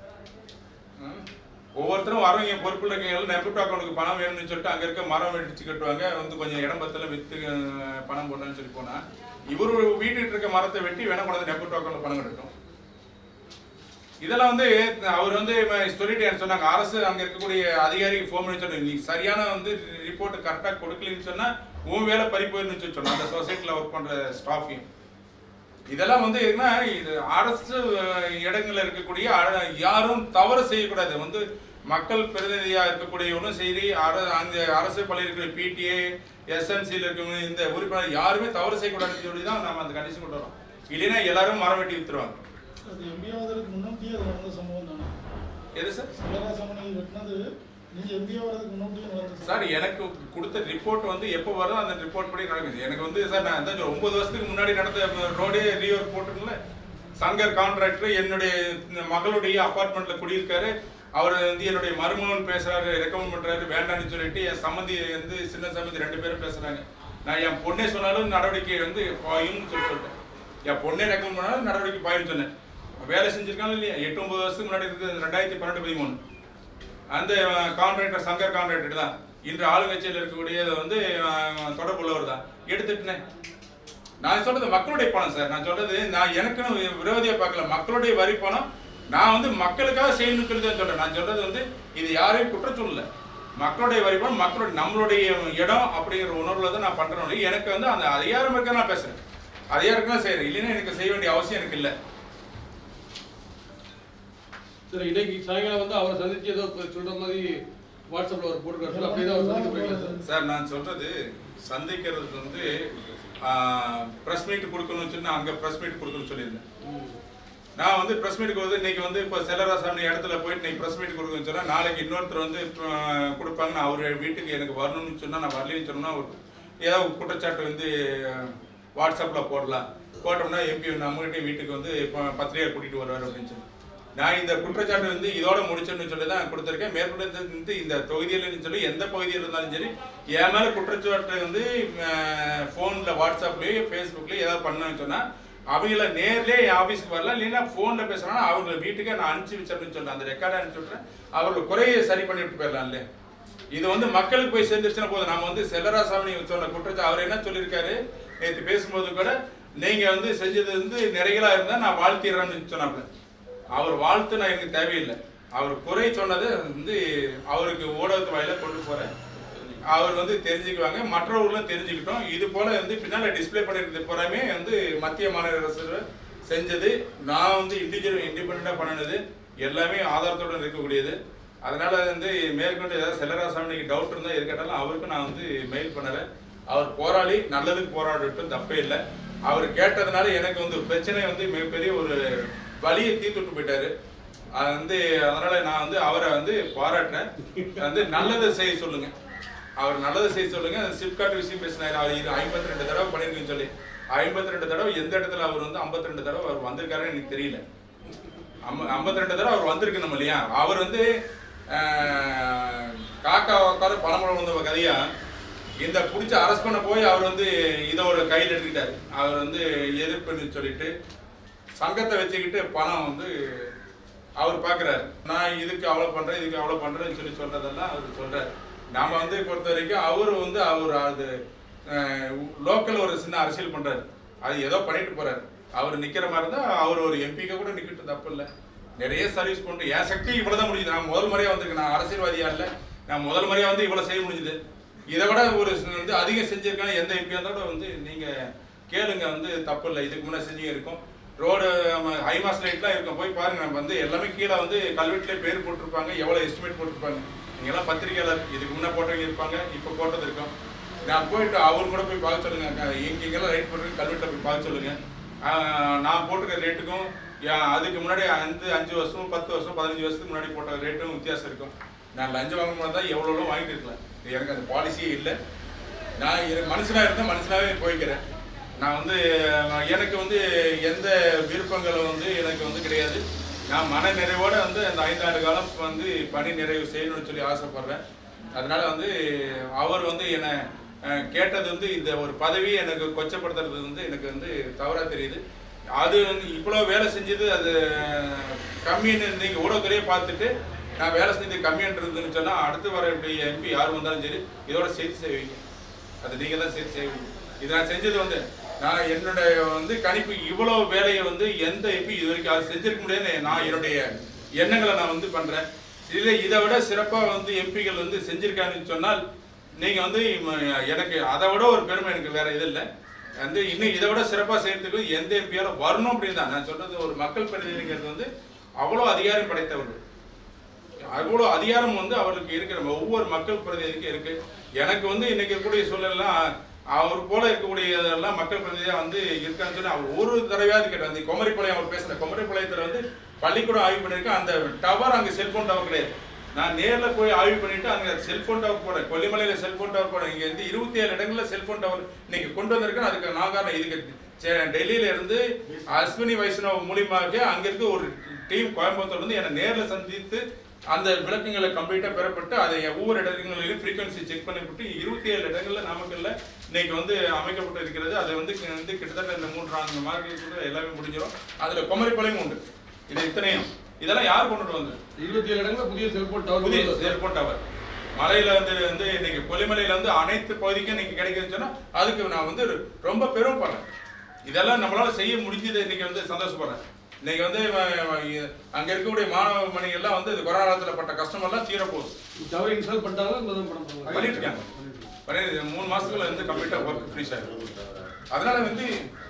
ம். ஒவ்வொருத்தரும் வரவங்க பொறுப்புள்ள நம்பர் டூ அக்கௌண்ட்டுக்கு பணம் வேணும்னு சொல்லிட்டு அங்க இருக்க மரம் வெடிச்சு கட்டுவாங்க வந்து கொஞ்சம் இடம் பத்தல வித்து அஹ், பணம் போடணும்னு சொல்லி போனா இவர் வீட்டுக்கு இருக்க மரத்தை வெட்டி வேணா கொண்டாந்து நம்பர் டூ அக்கௌண்ட்ல பணம் கட்டட்டும் இதெல்லாம் வந்து அவர் வந்து ம- சொல்லிட்டு எனக்கு சொன்னாங்க அரசு அங்க இருக்கக்கூடிய அதிகாரிக்கு ஃபோன் பண்ணி சொன்னாங்க நீ சரியான வந்து ரிப்போர்ட் கரெக்டாக கொடுக்கலன்னு சொன்னா உன் வேலை பறி போயிருந்துச்சு சொல்லி சொன்னாங்க அந்த சொசைட்டியில் ஒர்க் பண்ற ஸ்டாஃபையும் இதெல்லாம் வந்து என்ன இது அரசு அஹ், இடங்கள்ல இருக்கக்கூடிய அ- யாரும் தவறு செய்யக்கூடாது வந்து மக்கள் பிரதிநிதியா இருக்கக்கூடியவனும் சரி அர- அந்த அரசு பள்ளியில் இருக்கிற பிடிஏ எஸ்எம்சியில் இருக்கவங்க இந்த உறுப்பினர் யாருமே தவறு செய்யக்கூடாதுன்னு சொல்லி தான் நம்ம அந்த கண்டிஷன் கொண்டு வரோம் இல்லைன்னா எல்லாரும் மரம் வெட்டி வித்துருவாங்க அது எம்பி ஆவதற்கு முன்னாடியே அது நடந்த சம்பவம் தானே எது சார் சிவராசமணி வெட்டினது நீங்க எம்பி ஆவறதுக்கு முன்னாடியே நடந்த சார் எனக்கு கொடுத்த ரிப்போர்ட் வந்து எப்போ வருதோ அந்த ரிப்போர்ட் படி நடக்குது எனக்கு வந்து சார் நான் தான் சொல்றேன், ஒன்பது வருஷத்துக்கு முன்னாடி நடந்த ரோடே ரீவர் போட்டுருல சங்கர் கான்ட்ராக்டர் என்னுடைய இந்த மகளுடைய அபார்ட்மெண்ட்ல குடியிருக்காரு அவர் வந்து என்னுடைய மருமகன் பேசுறாரு ரெக்கமெண்ட் பண்றாரு வேண்டாம்னு சொல்லிட்டு என் சம்மந்தி வந்து சின்ன சம்மந்தி ரெண்டு பேரும் பேசுறாங்க நான் என் பொண்ணே சொன்னாலும் நடவடிக்கை வந்து பாயும்னு சொல்லி சொல்லிட்டேன் என் பொண்ணே ரெக்கமெண்ட் பண்ணாலும் நடவடிக்கை பாயும்னு சொன்னேன் வேலை செஞ்சிருக்காங்க இல்லையா எட்டு ஒன்பது வருஷத்துக்கு முன்னாடி இருக்குது ரெண்டாயிரத்தி பன்னெண்டு பதிமூணு அந்த கான்ட்ராக்டர் சங்கர் கான்ட்ராக்டர் தான் இன்று ஆளுங்கட்சியில் இருக்கக்கூடிய வந்து அஹ், தொடர்புள்ளவர் தான் எடுத்துட்டேன் நான் சொல்றது மக்களுடைய பணம் சார் நான் சொல்றது நான் எனக்குன்னு விரோதியா பார்க்கல மக்களுடைய வரி பணம் நான் வந்து மக்களுக்காக செய்யணும்னு சொல்லி தான் சொல்றேன் நான் சொல்றது வந்து இது யாரையும் குற்றம் சொல்லல மக்களுடைய வரி பணம் மக்களுடைய நம்மளுடைய இடம் அப்படிங்கிற உணர்வுல தான் நான் பண்றேன் ஒழிய எனக்கு வந்து அந்த அதிகாரம் இருக்க நான் பேசுறேன் அதிகாரம் தான் செய்யறேன் இல்லைன்னா எனக்கு செய்ய வேண்டிய அவசியம் எனக்கு இல்லை சரி இன்னைக்கு சாயங்காலம் வந்து அவரை சந்திச்சு ஏதோ இப்ப சொல்ற மாதிரி வாட்ஸ்அப்ல ஒரு போட்டுருக்காரு சார் அப்படியே தான் அவர் சந்திக்க போறீங்களா சார் சார் நான் சொல்றது சந்திக்கிறது வந்து ப்ரெஸ் மீட் கொடுக்கணும்னு சொன்னா அங்க ப்ரெஸ் மீட் கொடுக்கணும்னு சொல்லியிருந்தேன் நான் வந்து ப்ரெஸ் மீட்டுக்கு வந்து இன்னைக்கு வந்து இப்போ செல்லராசாமி இடத்துல போயிட்டு இன்னைக்கு ப்ரெஸ் மீட் கொடுக்கணும்னு சொன்னா நாளைக்கு இன்னொருத்தர் வந்து இப்போ, கொடுப்பாங்க நான் அவர் வீட்டுக்கு எனக்கு வரணும்னு சொன்னா நான் வரலன்னு சொன்னா ஒரு ஏதாவது குற்றச்சாட்டு வந்து வாட்ஸ்அப்பில் போடலாம் போட்டோம்னா எம்பி நம்மகிட்டே வீட்டுக்கு வந்து இப்போ பத்திரிகை கூட்டிட்டு வருவார் அப்படின்னு சொல்லி நான் இந்த குற்றச்சாட்டு வந்து இதோட முடிச்சேன்னு சொல்லி தான் கொடுத்துருக்கேன் மேற்கொண்டு இந்த- இந்த இந்த தொகுதியிலன்னு சொல்லி எந்த பகுதியில் இருந்தாலும் சரி என் மேலே குற்றச்சாட்டு வந்து ஃபோனில் வாட்ஸ்அப்லேயோ ஃபேஸ்புக்லேயோ ஏதாவது பண்ணணும்னு சொன்னால் அவங்கள நேர்லயே என் ஆஃபீஸ்க்கு வரலாம் இல்லைன்னா ஃபோனில் பேசுனா அவங்க வீட்டுக்கே நான் அனுப்பிச்சு வச்சிடணும்னு சொல்றேன் அந்த ரெக்கார்டை அனுப்பிச்சு விட்றேன் அவர்கள் குறையை சரி பண்ணிட்டு போயிடலாம்ல இது வந்து மக்களுக்கு போய் சேர்ந்துருச்சுன்னா போதும் நம்ம வந்து செல்லராசாமி சொன்ன குற்றச்சாட்டு அவர் என்ன சொல்லியிருக்காரு நேற்று பேசும்போது கூட நீங்க வந்து செஞ்சது வந்து நிறைகளா இருந்தா நான் வாழ்த்திடுறேன்னு சொன்னாப்ல அவர் வாழ்த்து நான் எனக்கு தேவையில்லை அவர் குறை சொன்னது வந்து அவருக்கு ஊடகத்து வாயில கொண்டு போறேன் அவர் வந்து தெரிஞ்சுக்குவாங்க மற்றவர்களும் தெரிஞ்சுக்கிட்டோம் இது போல வந்து பின்னால டிஸ்ப்ளே பண்ணிருக்கிறது பூராமே வந்து மத்திய மாநில அரசு செஞ்சது நான் வந்து இண்டிவிஜுவல் இண்டிபெண்டா பண்ணினது எல்லாமே ஆதாரத்துடன் இருக்கக்கூடியது அதனால வந்து மேற்கொண்டு ஏதாவது செல்லராசாமிக்கு டவுட் இருந்தால் எது கேட்டாலும் அவருக்கு நான் வந்து மெயில் பண்ணுறேன் அவர் போராளி நல்லதுக்கு போராடட்டும் தப்பே இல்லை அவர் கேட்டதுனால எனக்கு வந்து பிரச்சனை வந்து மிகப்பெரிய ஒரு வலியை தீர்த்துட்டு போயிட்டாரு அது வந்து அதனால நான் வந்து அவரை வந்து பாராட்டுறேன் வந்து நல்லதை செய்ய சொல்லுங்க அவர் நல்லதை செய்ய சொல்லுங்க சிப்காட் விஷயம் பேசினாரு அவர் இது ஐம்பத்தி ரெண்டு தடவை பண்ணிருக்குன்னு சொல்லி ஐம்பத்தி ரெண்டு தடவை எந்த இடத்துல அவர் வந்து ஐம்பத்தி ரெண்டு தடவை அவர் வந்திருக்காருன்னு எனக்கு தெரியல ஐம்பத்தி ரெண்டு தடவை அவர் வந்திருக்கணும் இல்லையா அவர் வந்து ஆஹ், காக்கா உட்கார பழமரம் வந்த கதையா இந்த பிடிச்சி அரெஸ்ட் பண்ண போய் அவர் வந்து இதை ஒரு கையில் எடுத்துக்கிட்டாரு அவர் வந்து எதிர்ப்புன்னு சொல்லிட்டு சங்கத்தை வச்சுக்கிட்டு பணம் வந்து அவர் பார்க்குறாரு நான் இதுக்கு அவ்வளோ பண்ணுறேன் இதுக்கு அவ்வளோ பண்ணுறேன்னு சொல்லி சொல்கிறதெல்லாம் அவர் சொல்கிறார் நாம வந்து பொறுத்த வரைக்கும் அவர் வந்து அவர் அது லோக்கல் ஒரு சின்ன அரசியல் பண்ணுறாரு அது ஏதோ பண்ணிட்டு போறாரு அவர் நிற்கிற மாதிரி இருந்தால் அவர் ஒரு எம்பிக்க கூட நிற்கட்டும் தப்பு இல்லை நிறைய சர்வீஸ் பண்ணிட்டு என் சக்தி இவ்வளோ தான் முடியுது நான் முதல் முறையாக வந்திருக்கேன் நான் அரசியல்வாதியா இல்லை நான் முதல் முறையாக வந்து இவ்வளோ செய்ய முடிஞ்சுது இதை விட ஒரு சி- வந்து அதிகம் செஞ்சிருக்கேன் எந்த எம்பியாக இருந்தாலும் வந்து நீங்கள் கேளுங்க வந்து தப்பு இல்லை இதுக்கு முன்னே செஞ்சு இருக்கும் ரோடு ஹைமாஸ் லைட்லாம் இருக்கும் போய் பாருங்க நம்ம வந்து எல்லாமே கீழே வந்து கல்வெட்டிலே பேர் போட்டிருப்பாங்க எவ்வளோ எஸ்டிமேட் போட்டிருப்பாங்க நீங்கள்லாம் பத்திரிக்கையாளர் இதுக்கு முன்னே போட்டவங்க இருப்பாங்க இப்போ போட்டது இருக்கும் நான் போயிட்டு அவர் கூட போய் பார்க்க சொல்லுங்க க- எங்க எங்கெல்லாம் ரைட் பண்ணுறது கல்வெட்டில் போய் பார்க்க சொல்லுங்க ஆஹ் நான் போட்டிருக்க ரேட்டுக்கும் யா- அதுக்கு முன்னாடி அஞ்சு அஞ்சு வருஷம் பத்து வருஷம் பதினஞ்சு வருஷத்துக்கு முன்னாடி போட்ட ரேட்டும் வித்தியாசம் இருக்கும் நான் லஞ்சம் வாங்க போது தான் எவ்வளோ வாங்கிட்டு இருக்கலாம் எனக்கு அந்த பாலிசியே இல்லை நான் எனக்கு மனுஷனாக இருந்தால் மனுஷனாகவே போய்க்கிறேன் நான் வந்து அஹ், எனக்கு வந்து எந்த விருப்பங்களும் வந்து எனக்கு வந்து கிடையாது நான் மன நிறைவோட வந்து அந்த ஐந்தாண்டு காலம் வந்து பணி நிறைவு செய்யணும்னு சொல்லி ஆசைப்படுறேன் அதனால வந்து அவர் வந்து என்னை அஹ், கேட்டது வந்து இந்த ஒரு பதவி எனக்கு கொச்சப்படுத்துறது வந்து எனக்கு வந்து தவறாக தெரியுது அது வந்து இவ்வளோ வேலை செஞ்சது அது கம்மின்னு நீங்கள் ஊடகத்துறையே பார்த்துட்டு நான் வேலை செஞ்சது கம்மின்றதுன்னு சொன்னால் அடுத்து வரக்கூடிய எம்பி யார் வந்தாலும் சரி இதோட சேர்த்து செய்வீங்க அது நீங்கள் தான் சேர்த்து செய்வீங்க இது நான் செஞ்சது வந்து நான் என்னுடைய வந்து கணிப்பு இவ்வளோ வேலையை வந்து எந்த எம்பி இது வரைக்கும் அது செஞ்சிருக்க முடியாதுன்னு நான் என்னுடைய எண்ணங்களை நான் வந்து பண்ணுறேன் இல்லை இதை விட சிறப்பாக வந்து எம்பிகள் வந்து செஞ்சிருக்காங்கன்னு சொன்னால் நீங்கள் வந்து ம- எனக்கு அதை விட ஒரு பெருமை எனக்கு வேற இது இல்லை வந்து இன்னும் இதை விட சிறப்பாக செய்யறதுக்கு எந்த எம்பியால வரணும் அப்படின்னு தான் நான் சொல்றது ஒரு மக்கள் பிரதிநிதிங்கிறது வந்து அவ்வளோ அதிகாரம் படைத்தவர்கள் அவ்வளோ அதிகாரம் வந்து அவருக்கு இருக்கிற ஒவ்வொரு மக்கள் பிரதிநிதிக்கும் இருக்கு எனக்கு வந்து இன்னைக்கு இருக்கக்கூடிய சூழல்லாம் அவர் போல இருக்கக்கூடியதெல்லாம் மக்கள் பிரதிநிதியாக வந்து இருக்கான்னு சொல்லி அவர் ஒரு தடவையாவது கேட்டார் அந்த குமரிப்பாளையம் அவர் பேசுன குமரிப்பாளையத்தில் வந்து பள்ளிக்கூடம் ஆய்வு பண்ணியிருக்கேன் அந்த டவர் அங்கே செல்போன் டவர் கிடையாது நான் நேரில் போய் ஆய்வு பண்ணிட்டு அங்கே செல்போன் டவர் போட கொல்லிமலையில் செல்போன் டவர் போட இங்கே வந்து இருபத்தி ஏழு இடங்களில் செல்போன் டவர் இன்னைக்கு கொண்டு வந்திருக்கேன் அதுக்கு நான் காரணம் இதுக்கு சே- டெல்லியில இருந்து அஸ்வினி வைஷ்ணவ் மூலியமாக அங்க இருக்க ஒரு டீம் கோயம்புத்தூர்ல இருந்து என்னை நேர்ல சந்தித்து அந்த விளக்கங்களை கம்ப்ளீட்டாக பெறப்பட்டு அதை ஒவ்வொரு இடங்களிலும் ஃப்ரீக்வன்சி செக் பண்ணிவிட்டு இருபத்தி ஏழு இடங்கள்ல நாமக்கல்ல இன்னைக்கு வந்து அமைக்கப்பட்டு இருக்கிறது அது வந்து கி- வந்து கிட்டத்தட்ட இந்த மூன்று நான்கு மார்க்கெட் எல்லாமே முடிஞ்சிடும் அதுல குமரிப்பாளையம் உண்டு இது இத்தனையும் இதெல்லாம் யார் கொண்டுட்டு வந்தது இருபத்தி ஏழு இடங்கள்ல புதிய செல்போன் டவர் புதிய கொண்டு வந்தார். செல்போன் டவர் மலையில வந்து வந்து இன்னைக்கு கொல்லிமலையில வந்து அனைத்து பகுதிக்கும் இன்னைக்கு கிடைக்குதுன்னு சொன்னா அதுக்கு நான் வந்து ரொம்ப பெருமைப்படுறேன் இதெல்லாம் நம்மளால செய்ய முடிஞ்சது இன்னைக்கு வந்து சந்தோஷப்படுறேன் இன்னைக்கு வந்து அஹ், இ- அங்க இருக்கக்கூடிய மாணவ மணிகள்லாம் வந்து இந்த கொரோனா காலத்துல பட்ட கஷ்டம் எல்லாம் தீரப்போகுது டவர் இன்ஸ்டால் பண்ணிட்டாங்களா இந்த தான் பண்ண போறாங்க பண்ணிட்டு இருக்காங்க பண்ணி மூணு மாசத்துக்குள்ள வந்து கம்ப்ளீட்டா ஒர்க் ஃபினிஷ் ஆயிடும் அதனால வந்து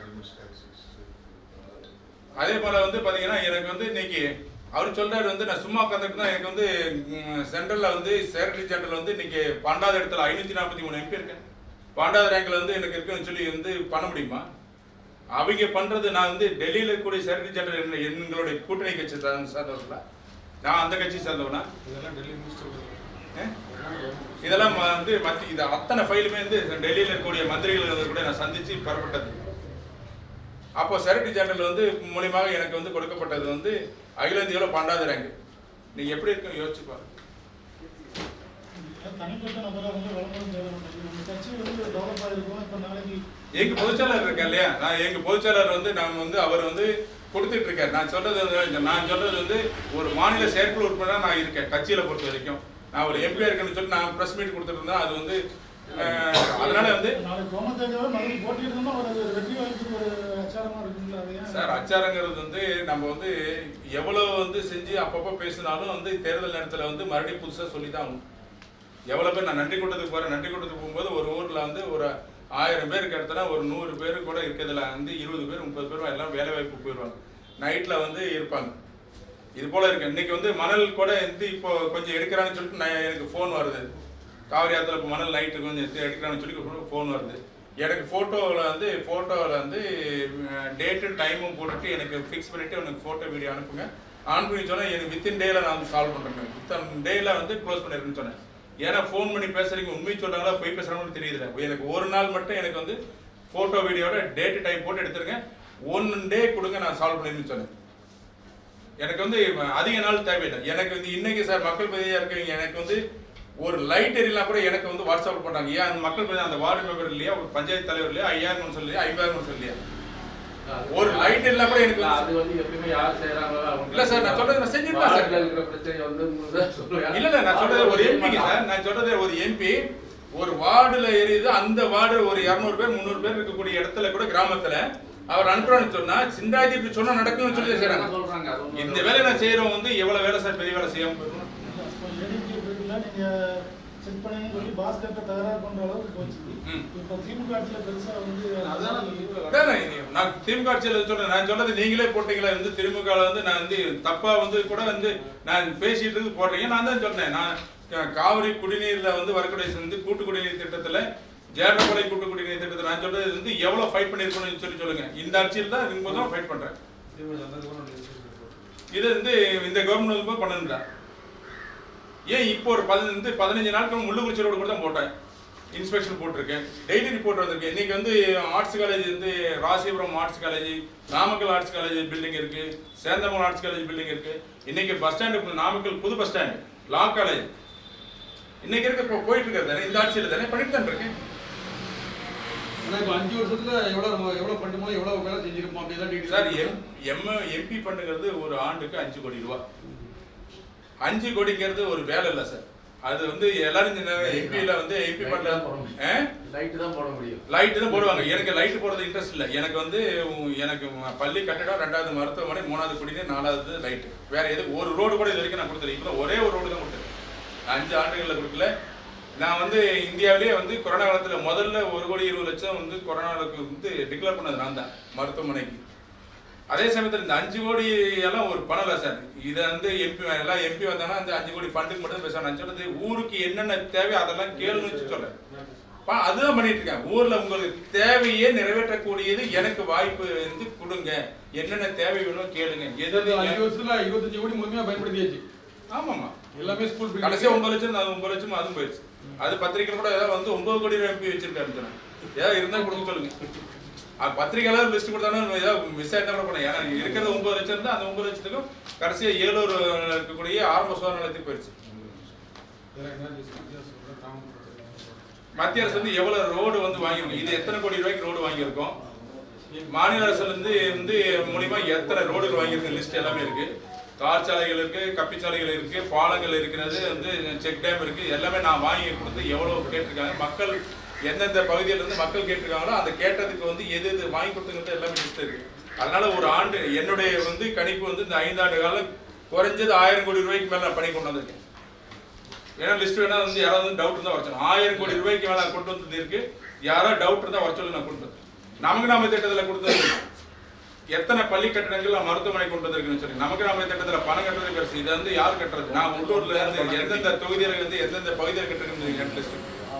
அதே போல வந்து பாத்தீங்கன்னா எனக்கு வந்து இன்னைக்கு அவர் சொல்றாரு வந்து நான் சும்மா உட்காந்துட்டு தான் எனக்கு வந்து சென்ட்ரல்ல வந்து செக்ரட்டரி ஜெனரல் வந்து இன்னைக்கு பன்னெண்டாவது இடத்துல ஐநூத்தி நாற்பத்தி மூணு எம்பி இருக்கேன் பன்னெண்டாவது ரேங்க்ல வந்து எனக்கு இருக்குன்னு சொல்லி வந்து பண்ண முடியுமா அவங்க பண்றது நான் வந்து டெல்லியில இருக்கக்கூடிய செக்ரட்டரி ஜெனரல் என்ன- எங்களுடைய கூட்டணி கட்சி சார்ந்த- சார்ந்தவர்களா நான் அந்த கட்சி சார்ந்தவனா இதெல்லாம் டெல்லி மினிஸ்டர் ஏ? இதெல்லாம் ம- வந்து மத்தி இது அத்தனை ஃபைலுமே வந்து டெல்லியில் இருக்கக்கூடிய மந்திரிகள் கூட நான் சந்திச்சு பெறப்பட்டது அப்போ செக்ரட்டரி ஜெனரல் வந்து மூலியமாக எனக்கு வந்து கொடுக்கப்பட்டது வந்து அகில இந்தியாவில் பன்னெண்டாவது ரேங்க் நீங்க எப்படி இருக்கும் யோசிச்சு பாருங்க தனிப்பட்ட நபரை வந்து விளம்பரம் செய்ய மாட்டேங்குது நம்ம கட்சி வந்து டெவலப் ஆகிருக்கும் இப்போ நாளைக்கு எங்க பொதுச்செயலாளர் இருக்கேன் இல்லையா நான் எங்க பொதுச்செயலாளர் வந்து நான் வந்து அவர் வந்து கொடுத்துட்டு இருக்காரு நான் சொல்றது வந்து நான் சொல்றது வந்து ஒரு மாநில செயற்குழு உறுப்பினராக நான் இருக்கேன் கட்சியில பொறுத்த வரைக்கும் நான் ஒரு எம்பியா இருக்கேன்னு சொல்லி நான் பிரஸ் மீட் கொடுத்துட்டு இருந்தேன் அது வந்து அஹ், அதனால வந்து நாளைக்கு கோமத்தேஜாவே மறுபடியும் போட்டியிருந்தோம்னா ஒரு வெற்றி வாய்ப்புக்கு ஒரு அச்சாரமா இருக்குங்களா அது ஏன் சார் அச்சாரங்கிறது வந்து நம்ம வந்து எவ்வளவு வந்து செஞ்சு அப்பப்போ பேசினாலும் வந்து தேர்தல் நேரத்தில் வந்து மறுபடியும் புதுசாக சொல்லி தான் ஆகணும் எவ்வளோ பேர் நான் நன்றி கூட்டத்துக்கு போகிறேன் நன்றி கூட்டத்துக்கு போகும்போது ஒரு ஊரில் வந்து ஒரு ஆயிரம் பேருக்கு இடத்துல ஒரு நூறு பேர் கூட இருக்கிறதுல வந்து இருபது பேர் முப்பது பேர் எல்லாம் வேலை வாய்ப்பு போயிடுவாங்க நைட்டில் வந்து இருப்பாங்க இது போல இருக்கு இன்னைக்கு வந்து மணல் கூட வந்து இப்போ கொஞ்சம் எடுக்கிறான்னு சொல்லிட்டு நான் எனக்கு ஃபோன் வருது காவிரி ஆத்துல இப்போ மணல் நைட்டு கொஞ்சம் எடுத்து எடுக்கிறான்னு சொல்லி ஃபோன் வருது எனக்கு ஃபோட்டோவில் வந்து ஃபோட்டோவில் வந்து டேட்டு டைமும் போட்டுட்டு எனக்கு ஃபிக்ஸ் பண்ணிவிட்டு எனக்கு ஃபோட்டோ வீடியோ அனுப்புங்க அனுப்பி சொன்னால் எனக்கு வித்தின் டேயில் நான் வந்து சால்வ் பண்ணுறேன் வித்தின் டேயில் வந்து க்ளோஸ் பண்ணிருக்கேன்னு சொன்னேன் ஏன்னா ஃபோன் பண்ணி பேசுறீங்க உண்மை சொல்கிறாங்களா பொய் பேசுகிறாங்கன்னு தெரியல எனக்கு ஒரு நாள் மட்டும் எனக்கு வந்து ஃபோட்டோ வீடியோட டேட்டு டைம் போட்டு எடுத்துருங்க ஒன் டே கொடுங்க நான் சால்வ் பண்ணிருன்னு சொன்னேன் எனக்கு வந்து அதிக நாள் தேவையில்லை எனக்கு வந்து இன்னைக்கு சார் மக்கள் பிரதிநிதியாக இருக்கவங்க எனக்கு வந்து ஒரு லைட் எரியலாம் கூட எனக்கு வந்து வாட்ஸ்அப் பண்றாங்க ஏன் அந்த மக்கள் கொஞ்சம் அந்த வார்டு மெம்பர் இல்லையா ஒரு பஞ்சாயத்து தலைவர் இல்லையா ஐயாயிரம் சொல்லலையா ஐம்பதாயிரம் சொல்லலையா ஒரு லைட் எல்லாம் கூட எனக்கு வந்து- அது வந்து எப்பயுமே யார் செய்யறாங்களோ அவங்க இல்ல சார், நான் சொல்றது நான் செஞ்சிருக்கேன் சார். வார்டுல இருக்கிற பிரச்சனையை வந்து உங்களுக்கு தான் சொல்லுவேன். இல்ல இல்ல நான் சொல்றது ஒரு எம்பிங்க சார் நான் சொல்றது ஒரு எம்பி ஒரு வார்டுல எரியுது அந்த வார்டு ஒரு இருநூறு பேர் முந்நூறு பேர் இருக்கக்கூடிய இடத்துல கூட கிராமத்துல அவர் அனுப்புறான்னு சொன்னா சிண்டாதி இப்படி சொன்னா நடக்கும்னு சொல்லி செய்றாங்க சொல்றாங்க அது ஒண்ணும் இந்த வேலையை நான் செய்யறவங்க வந்து எவ்வளவு வேலை சார் பெரிய வேலை செய்யாம போயிடும் ஏடிஎம்கே இருக்குல்ல நீங்க செக் பண்ணீங்கன்னு சொல்லி பாஸ்கெட்டை தகராறு பண்ற அளவுக்கு போச்சு ம். இப்போ திமுக ஆட்சியில பெருசா வந்து அதான் அதானே, இது நான் திமுக ஆட்சியில் சொல்றேன் நான் சொன்னது நீங்களே போட்டீங்களா வந்து திமுக ல வந்து நான் வந்து தப்பா வந்து கூட வந்து நான் பேசிட்டு இருந்து போடுறீங்க நான் தான் சொன்னேன் நான் க- காவிரி குடிநீர்ல வந்து வரக்கூடிய வந்து கூட்டு குடிநீர் திட்டத்துல ஜேடப்படை கூட்டு குடிநீர் திட்டத்தில் நான் சொல்றது வந்து எவ்வளவு ஃபைட் பண்ணிருக்கணும்னு சொல்லி சொல்லுங்க இந்த ஆட்சியில் தான் இவங்க தான் ஃபைட் பண்றேன் இது வந்து இந்த கவர்மெண்ட் வந்து பண்ணணும்ல ஏன் இப்போ ஒரு பதினஞ்சு பதினஞ்சு நாட்கள் முள்ளுக்குறிச்சி ரோடு கூட தான் போட்டேன் இன்ஸ்பெக்ஷன் போட்டிருக்கேன் டெய்லி ரிப்போர்ட் வந்திருக்கு இன்னைக்கு வந்து ஆர்ட்ஸ் காலேஜ் வந்து Rasipuram arts college Namakkal arts college building இருக்கு சேந்தமங்கலம் ஆர்ட்ஸ் காலேஜ் பில்டிங் இருக்கு இன்னைக்கு பஸ் ஸ்டாண்டு நாமக்கல் புது பஸ் ஸ்டாண்டு லா காலேஜ் இன்னைக்கு இருக்க இப்போ போயிட்டு இருக்கிறது தானே இந்த ஆட்சியில் தானே பண்ணிட்டு தான் இருக்கேன் ஆனா இப்போ அஞ்சு வருஷத்துல எவ்வளவு நம்ம எவ்வளவு பண்ணுமோ எவ்வளவு வேலை செஞ்சிருப்போம் அப்படிதான் detail sir M M MP பண்ணுங்கிறது ஒரு ஆண்டுக்கு அஞ்சு கோடி ரூபா அஞ்சு கோடிங்கிறது ஒரு வேலை இல்லை சார் அது வந்து எல்லாரும் எம்பியில வந்து எம்பி Light தான் போட பண்ணல முடியும். ஆ? லைட் தான் போட முடியும் லைட் தான் போடுவாங்க எனக்கு லைட் போடுறது இன்ட்ரெஸ்ட் இல்லை எனக்கு வந்து உம், எனக்கு ம- பள்ளி கட்டடம் ரெண்டாவது மருத்துவமனை மூணாவது குடிநீர் நாலாவது லைட் வேற எது ஒரு ரோடு கூட இது வரைக்கும் நான் கொடுத்தது இப்போ ஒரே ஒரு ரோடு தான் கொடுத்தேன் அஞ்சு ஆண்டுகளில் கொடுக்கல நான் வந்து இந்தியாவிலேயே வந்து கொரோனா காலத்தில் முதல்ல ஒரு கோடி இருபது லட்சம் வந்து கொரோனாவுக்கு வந்து டிக்ளேர் பண்ணது நான் தான் மருத்துவமனைக்கு அதே சமயத்தில் இந்த அஞ்சு கோடி எல்லாம் ஒரு பணம் இல்லை சார் இதை வந்து எம்பி எல்லாம் எம்பி வந்தாங்கன்னா அந்த அஞ்சு கோடி ஃபண்டுக்கு மட்டும் பேச நான் சொல்றது ஊருக்கு என்னென்ன தேவை அதெல்லாம் கேளுன்னு சொல்றேன் பா- அதுதான் பண்ணிட்டு இருக்கேன் ஊர்ல உங்களுக்கு தேவையே நிறைவேற்றக்கூடியது எனக்கு வாய்ப்பு வந்து கொடுங்க என்னென்ன தேவை வேணும் கேளுங்க எது அஞ்சு எது- வருஷத்துல இருபத்தஞ்சு கோடி முழுமையா பயன்படுத்தியாச்சு ஆமாமா எல்லாமே ஸ்கூல் கடைசியா ஒன்பது லட்சம் அது ஒன்பது லட்சம் அதுவும் போயிடுச்சு அது பத்திரிக்கை கூட ஏதாவது வந்து ஒன்பது கோடி எம்பி வச்சிருக்காரு சொன்னேன். ஏதாவது இருந்தா கொடுக்க சொல்லுங்க அது பத்திரிக்கையாளர் லிஸ்ட் கொடுத்தாலும் ஏதாவது மிஸ் ஆயிட்டா கூட பண்ணேன் ஏன்னா இருக்கிறது ஒன்பது லட்சம் இருந்தா அந்த ஒன்பது லட்சத்துக்கும் கடைசியா ஏழூர் இருக்கக்கூடிய ஆரம்ப சுகாதார நிலையத்துக்கு போயிடுச்சு மத்திய அரசு வந்து எவ்வளவு ரோடு வந்து வாங்கியிருக்கோம் இது எத்தனை கோடி ரூபாய்க்கு ரோடு வாங்கியிருக்கோம் மாநில அரசுல இருந்து வந்து மூலியமா எத்தனை ரோடுகள் வாங்கியிருக்க லிஸ்ட் எல்லாமே இருக்கு தார் சாலைகள் இருக்கு கப்பி சாலைகள் இருக்கு பாலங்கள் இருக்கிறது வந்து செக் டேம் இருக்கு எல்லாமே நான் வாங்கி கொடுத்து எவ்வளவு கேட்டிருக்காங்க மக்கள் எந்தெந்த பகுதியில இருந்து மக்கள் கேட்டிருக்காங்களோ அந்த கேட்டதுக்கு வந்து எது எது வாங்கி கொடுத்துங்கிறது எல்லாமே லிஸ்ட் இருக்கு அதனால ஒரு ஆண்டு என்னுடைய வந்து கணிப்பு வந்து இந்த ஐந்தாண்டு காலம் குறைஞ்சது ஆயிரம் கோடி ரூபாய்க்கு மேல நான் பண்ணி கொண்டு வந்திருக்கேன் ஏன்னா லிஸ்ட் வேணா வந்து யாராவது வந்து டவுட் இருந்தா வர சொல்லணும் ஆயிரம் கோடி ரூபாய்க்கு மேல கொண்டு வந்தது இருக்கு யாராவது டவுட் இருந்தா வர சொல்லி நான் கொண்டு வந்தேன் நமக்கு நாம திட்டத்துல கொடுத்தது எத்தனை பள்ளி கட்டடங்கள் நான் மருத்துவமனை கொண்டு வந்திருக்குன்னு சொல்லி நமக்கு நாம திட்டத்துல பணம் கட்டுறது பெருசு இதை வந்து யார் கட்டுறது நான் உள்ளூர்ல இருந்து எந்தெந்த தொகுதியில இருந்து எந்தெந்த பகுதியில் கட்டுறது எனக்கு லிஸ்ட்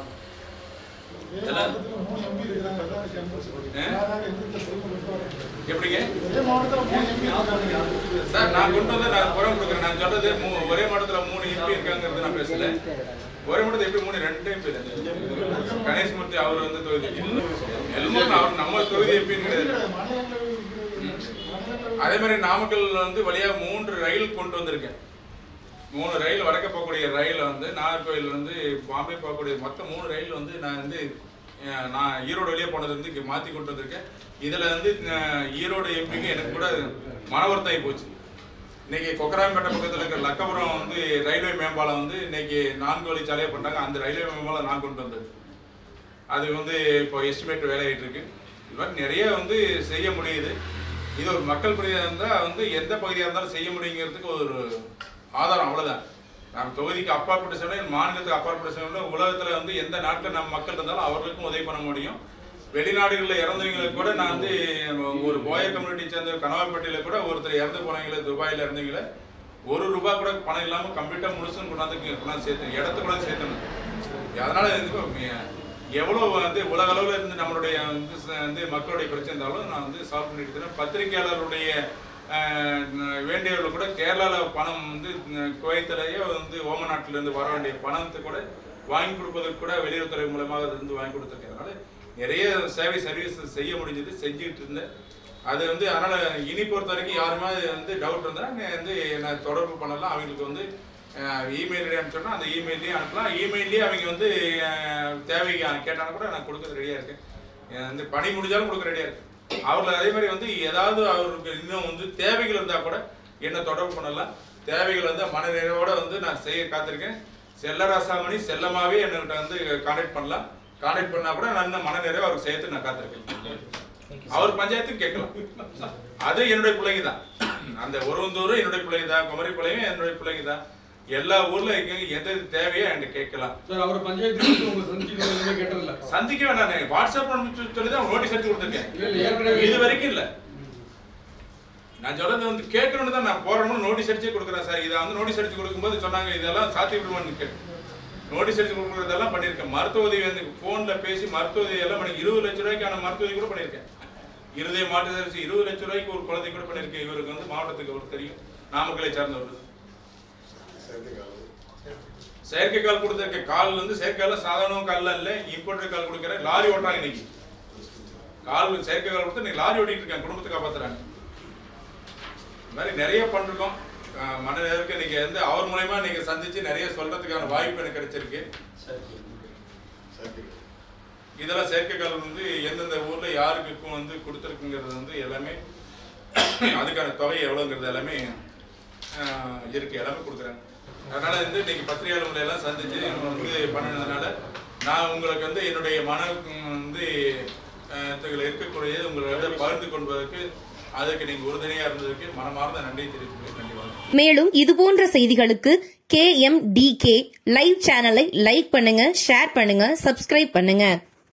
ஒரே மாவட்டத்துல மூணு எம்பி இருக்கிறாங்க அதான் campus. ஆ? யாராவது எந்த பொறுப்பு எப்படிங்க ஒரே மாவட்டத்துல மூணு எம்பி இருக்காங்க சார் நான் கொண்டு வந்து நான் குரம் கொடுக்குறேன் நான் சொல்றது மூ- ஒரே மாவட்டத்துல மூணு எம்பி இருக்காங்கிறது நான் பேசல ஒரே மாவட்டத்துல எப்படி மூணு ரெண்டு எம்பி கணேஷ்மூர்த்தி அவர் வந்து தொகுதி எல்மோன் அவர் நம்ம தொகுதி எம்பின்னு கிடையாது மாநிலங்களவை இருக்கிறது. மாநிலங்களவை அதே மாதிரி நாமக்கல் வந்து வழியா மூன்று ரயில் கொண்டு வந்திருக்கேன் மூணு ரயில் வடக்க போகக்கூடிய ரயில் வந்து நாகர்கோவில் வந்து பாம்பே போகக்கூடிய மொத்தம் மூணு ரயில் வந்து நான் வந்து அஹ், நான் ஈரோடு வழியா போனது வந்து இங்கே மாற்றி கொண்டு வந்திருக்கேன் இதில் வந்து அஹ், ஈரோடு எம்பிக்கு எனக்கு கூட மன வருத்தம் ஆகி போச்சு இன்னைக்கு கொக்கராம்பேட்டை பக்கத்தில் இருக்கிற லக்கபுரம் வந்து ரயில்வே மேம்பாலம் வந்து இன்னைக்கு நான்கு வழி சாலையை பண்ணாங்க அந்த ரயில்வே மேம்பாலம் நான் கொண்டு வந்தது அது வந்து இப்போ எஸ்டிமேட் வேலையாயிட்டு இருக்கு இது மாதிரி நிறைய வந்து செய்ய முடியுது இது ஒரு மக்கள் பிரதியாக இருந்தால் வந்து எந்த பகுதியாக இருந்தாலும் செய்ய முடியுங்கிறதுக்கு ஒரு ஆதாரம் அவ்வளோதான் நம்ம தொகுதிக்கு அப்பாற்பட்ட செலவு மாநிலத்துக்கு அப்பாற்பட்ட செலவு உலகத்தில் வந்து எந்த நாட்டில் நம்ம மக்கள் இருந்தாலும் அவர்களுக்கும் உதவி பண்ண முடியும் வெளிநாடுகளில் இறந்தவங்களுக்கு கூட நான் வந்து ஒரு போய கம்யூனிட்டி சேர்ந்த கனவாப்பேட்டையில் கூட ஒருத்தர் இறந்து போனவங்கள துபாயில் இறந்தவங்கள ஒரு ரூபாய் கூட பணம் இல்லாமல் கம்ப்ளீட்டாக முழுசும் கொண்டாந்து இங்க கொண்டாந்து சேர்த்து இடத்த கொண்டாந்து சேர்த்தணும் அதனால இது மி- எவ்வளோ வந்து உலக அளவில் இருந்து நம்மளுடைய வந்து ச- வந்து மக்களுடைய பிரச்சனை இருந்தாலும் நான் வந்து சால்வ் பண்ணிட்டு இருக்கேன். பத்திரிகையாளருடைய அஹ், ந- வேண்டியவர்கள் கூட கேரளாவில் பணம் வந்து ந- குவைத்திலேயே வந்து ஓம நாட்டிலேருந்து வர வேண்டிய பணத்தை கூட வாங்கி கொடுப்பதற்கு கூட வெளியுறவுத்துறை மூலமாக அது வந்து வாங்கி கொடுத்துருக்கேன் அதனால நிறைய சேவை சர்வீஸ் செய்ய முடிஞ்சது செஞ்சுட்டு இருந்தேன் அது வந்து அதனால இனி பொறுத்த வரைக்கும் யாருமே வந்து டவுட் இருந்தால் நீ வந்து என்ன தொடர்பு பண்ணலாம் அவங்களுக்கு வந்து இமெயில் ஐடி அனுப்பிச்சோன்னா அந்த இமெயிலையும் அனுப்பலாம் இமெயிலையும் அவங்க வந்து அஹ், தேவை கேட்டாலும் கூட நான் கொடுக்க ரெடியாக இருக்கேன் அஹ் வந்து பணி முடிஞ்சாலும் கொடுக்க ரெடியாக இருக்கேன் அவர்கள் அதே மாதிரி வந்து ஏதாவது அவருக்கு இன்னும் வந்து தேவைகள் இருந்தால் கூட என்ன தொடர்பு பண்ணலாம் தேவைகள் வந்து மனநிறைவோட வந்து நான் செய்ய காத்திருக்கேன் செல்லராசாமணி செல்லமாவே என்கிட்ட வந்து கான்டாக்ட் பண்ணலாம் கான்டாக்ட் பண்ணா கூட நான் இன்னும் மனநிறைவு அவருக்கு சேர்த்து நான் காத்திருக்கேன் அவர் பஞ்சாயத்துக்கு கேட்கலாம் அது என்னுடைய பிள்ளைங்க தான் அந்த உறவுந்தூரும் என்னுடைய பிள்ளைங்க தான் குமரி பிள்ளைங்க என்னுடைய பிள்ளைங்க தான் எல்லா ஊர்ல எங்க- எது தேவையோ என்கிட்ட கேட்கலாம் சார் அவர் பஞ்சாயத்து உங்க சந்திச்சு எதுவுமே கேட்டதில்ல சந்திக்க வேண்டாம் நான் வாட்ஸ்அப் அனுப்பிச்சு சொல்லி தான் நோட்டீஸ் அடிச்சு கொடுத்துருக்கேன் இல்ல இல்ல ஏற்கனவே இது வரைக்கும் இல்ல நான் சொல்றது வந்து கேட்கணும்னு தான் நான் போறேன்னு நோட்டீஸ் அடிச்சு கொடுக்குறேன் சார் இதை வந்து நோட்டீஸ் அடிச்சு கொடுக்கும்போது சொன்னாங்க இதெல்லாம் சாத்தியப்படுவான்னு கேட்டு நோட்டீஸ் அடிச்சு கொடுக்குறதெல்லாம் பண்ணியிருக்கேன் மருத்துவ உதவி வந்து ஃபோன்ல பேசி மருத்துவ உதவி எல்லாம் பண்ணி இருபது லட்ச ரூபாய்க்கான மருத்துவ உதவி கூட பண்ணியிருக்கேன் இருதய மாற்று இருபது லட்ச ரூபாய்க்கு ஒரு குழந்தை கூட பண்ணியிருக்கேன் இவருக்கு வந்து மாவட்டத்துக்கு ஒரு தெரியும் நாமக்கலை சார்ந்தவர் செயற்கை கால் கொடுத்துருக்க கால் வந்து செயற்கை கால் சாதாரண கால்ல இல்ல இம்போர்ட்டர் கால் கொடுக்குறேன் லாரி ஓட்டுறாங்க இன்னைக்கு கால் செயற்கை கால் கொடுத்து இன்னைக்கு லாரி ஓட்டிட்டு இருக்காங்க குடும்பத்தை காப்பாத்துறாங்க இந்த மாதிரி நிறைய பண்ணிருக்கோம் அஹ் மனநிலைக்கு இன்னைக்கு வந்து அவர் மூலயமா நீங்க சந்திச்சு நிறைய சொல்றதுக்கான வாய்ப்பு எனக்கு கிடைச்சிருக்கு இதெல்லாம் செயற்கை கால் வந்து எந்தெந்த ஊர்ல யாருக்கு இப்போ வந்து கொடுத்துருக்குங்கிறது வந்து எல்லாமே அதுக்கான தொகை எவ்வளோங்கிறது எல்லாமே அஹ், இருக்கு எல்லாமே கொடுக்குறாங்க அதனால வந்து இன்னைக்கு பத்திரிகையாளர்களை எல்லாம் சந்திச்சு வந்து பண்ணினதுனால நான் உங்களுக்கு வந்து என்னுடைய மன உம், வந்து அஹ், இதுல இருக்கக்கூடியது உங்களோட பகிர்ந்து கொள்வதற்கு அதுக்கு நீங்க உறுதுணையா இருந்ததுக்கு மனமார்ந்த நன்றி தெரிவிக்கிறேன் நன்றி வணக்கம் மேலும் இதுபோன்ற செய்திகளுக்கு K M D K live சேனலை லைக் பண்ணுங்க ஷேர் பண்ணுங்க சப்ஸ்கிரைப் பண்ணுங்க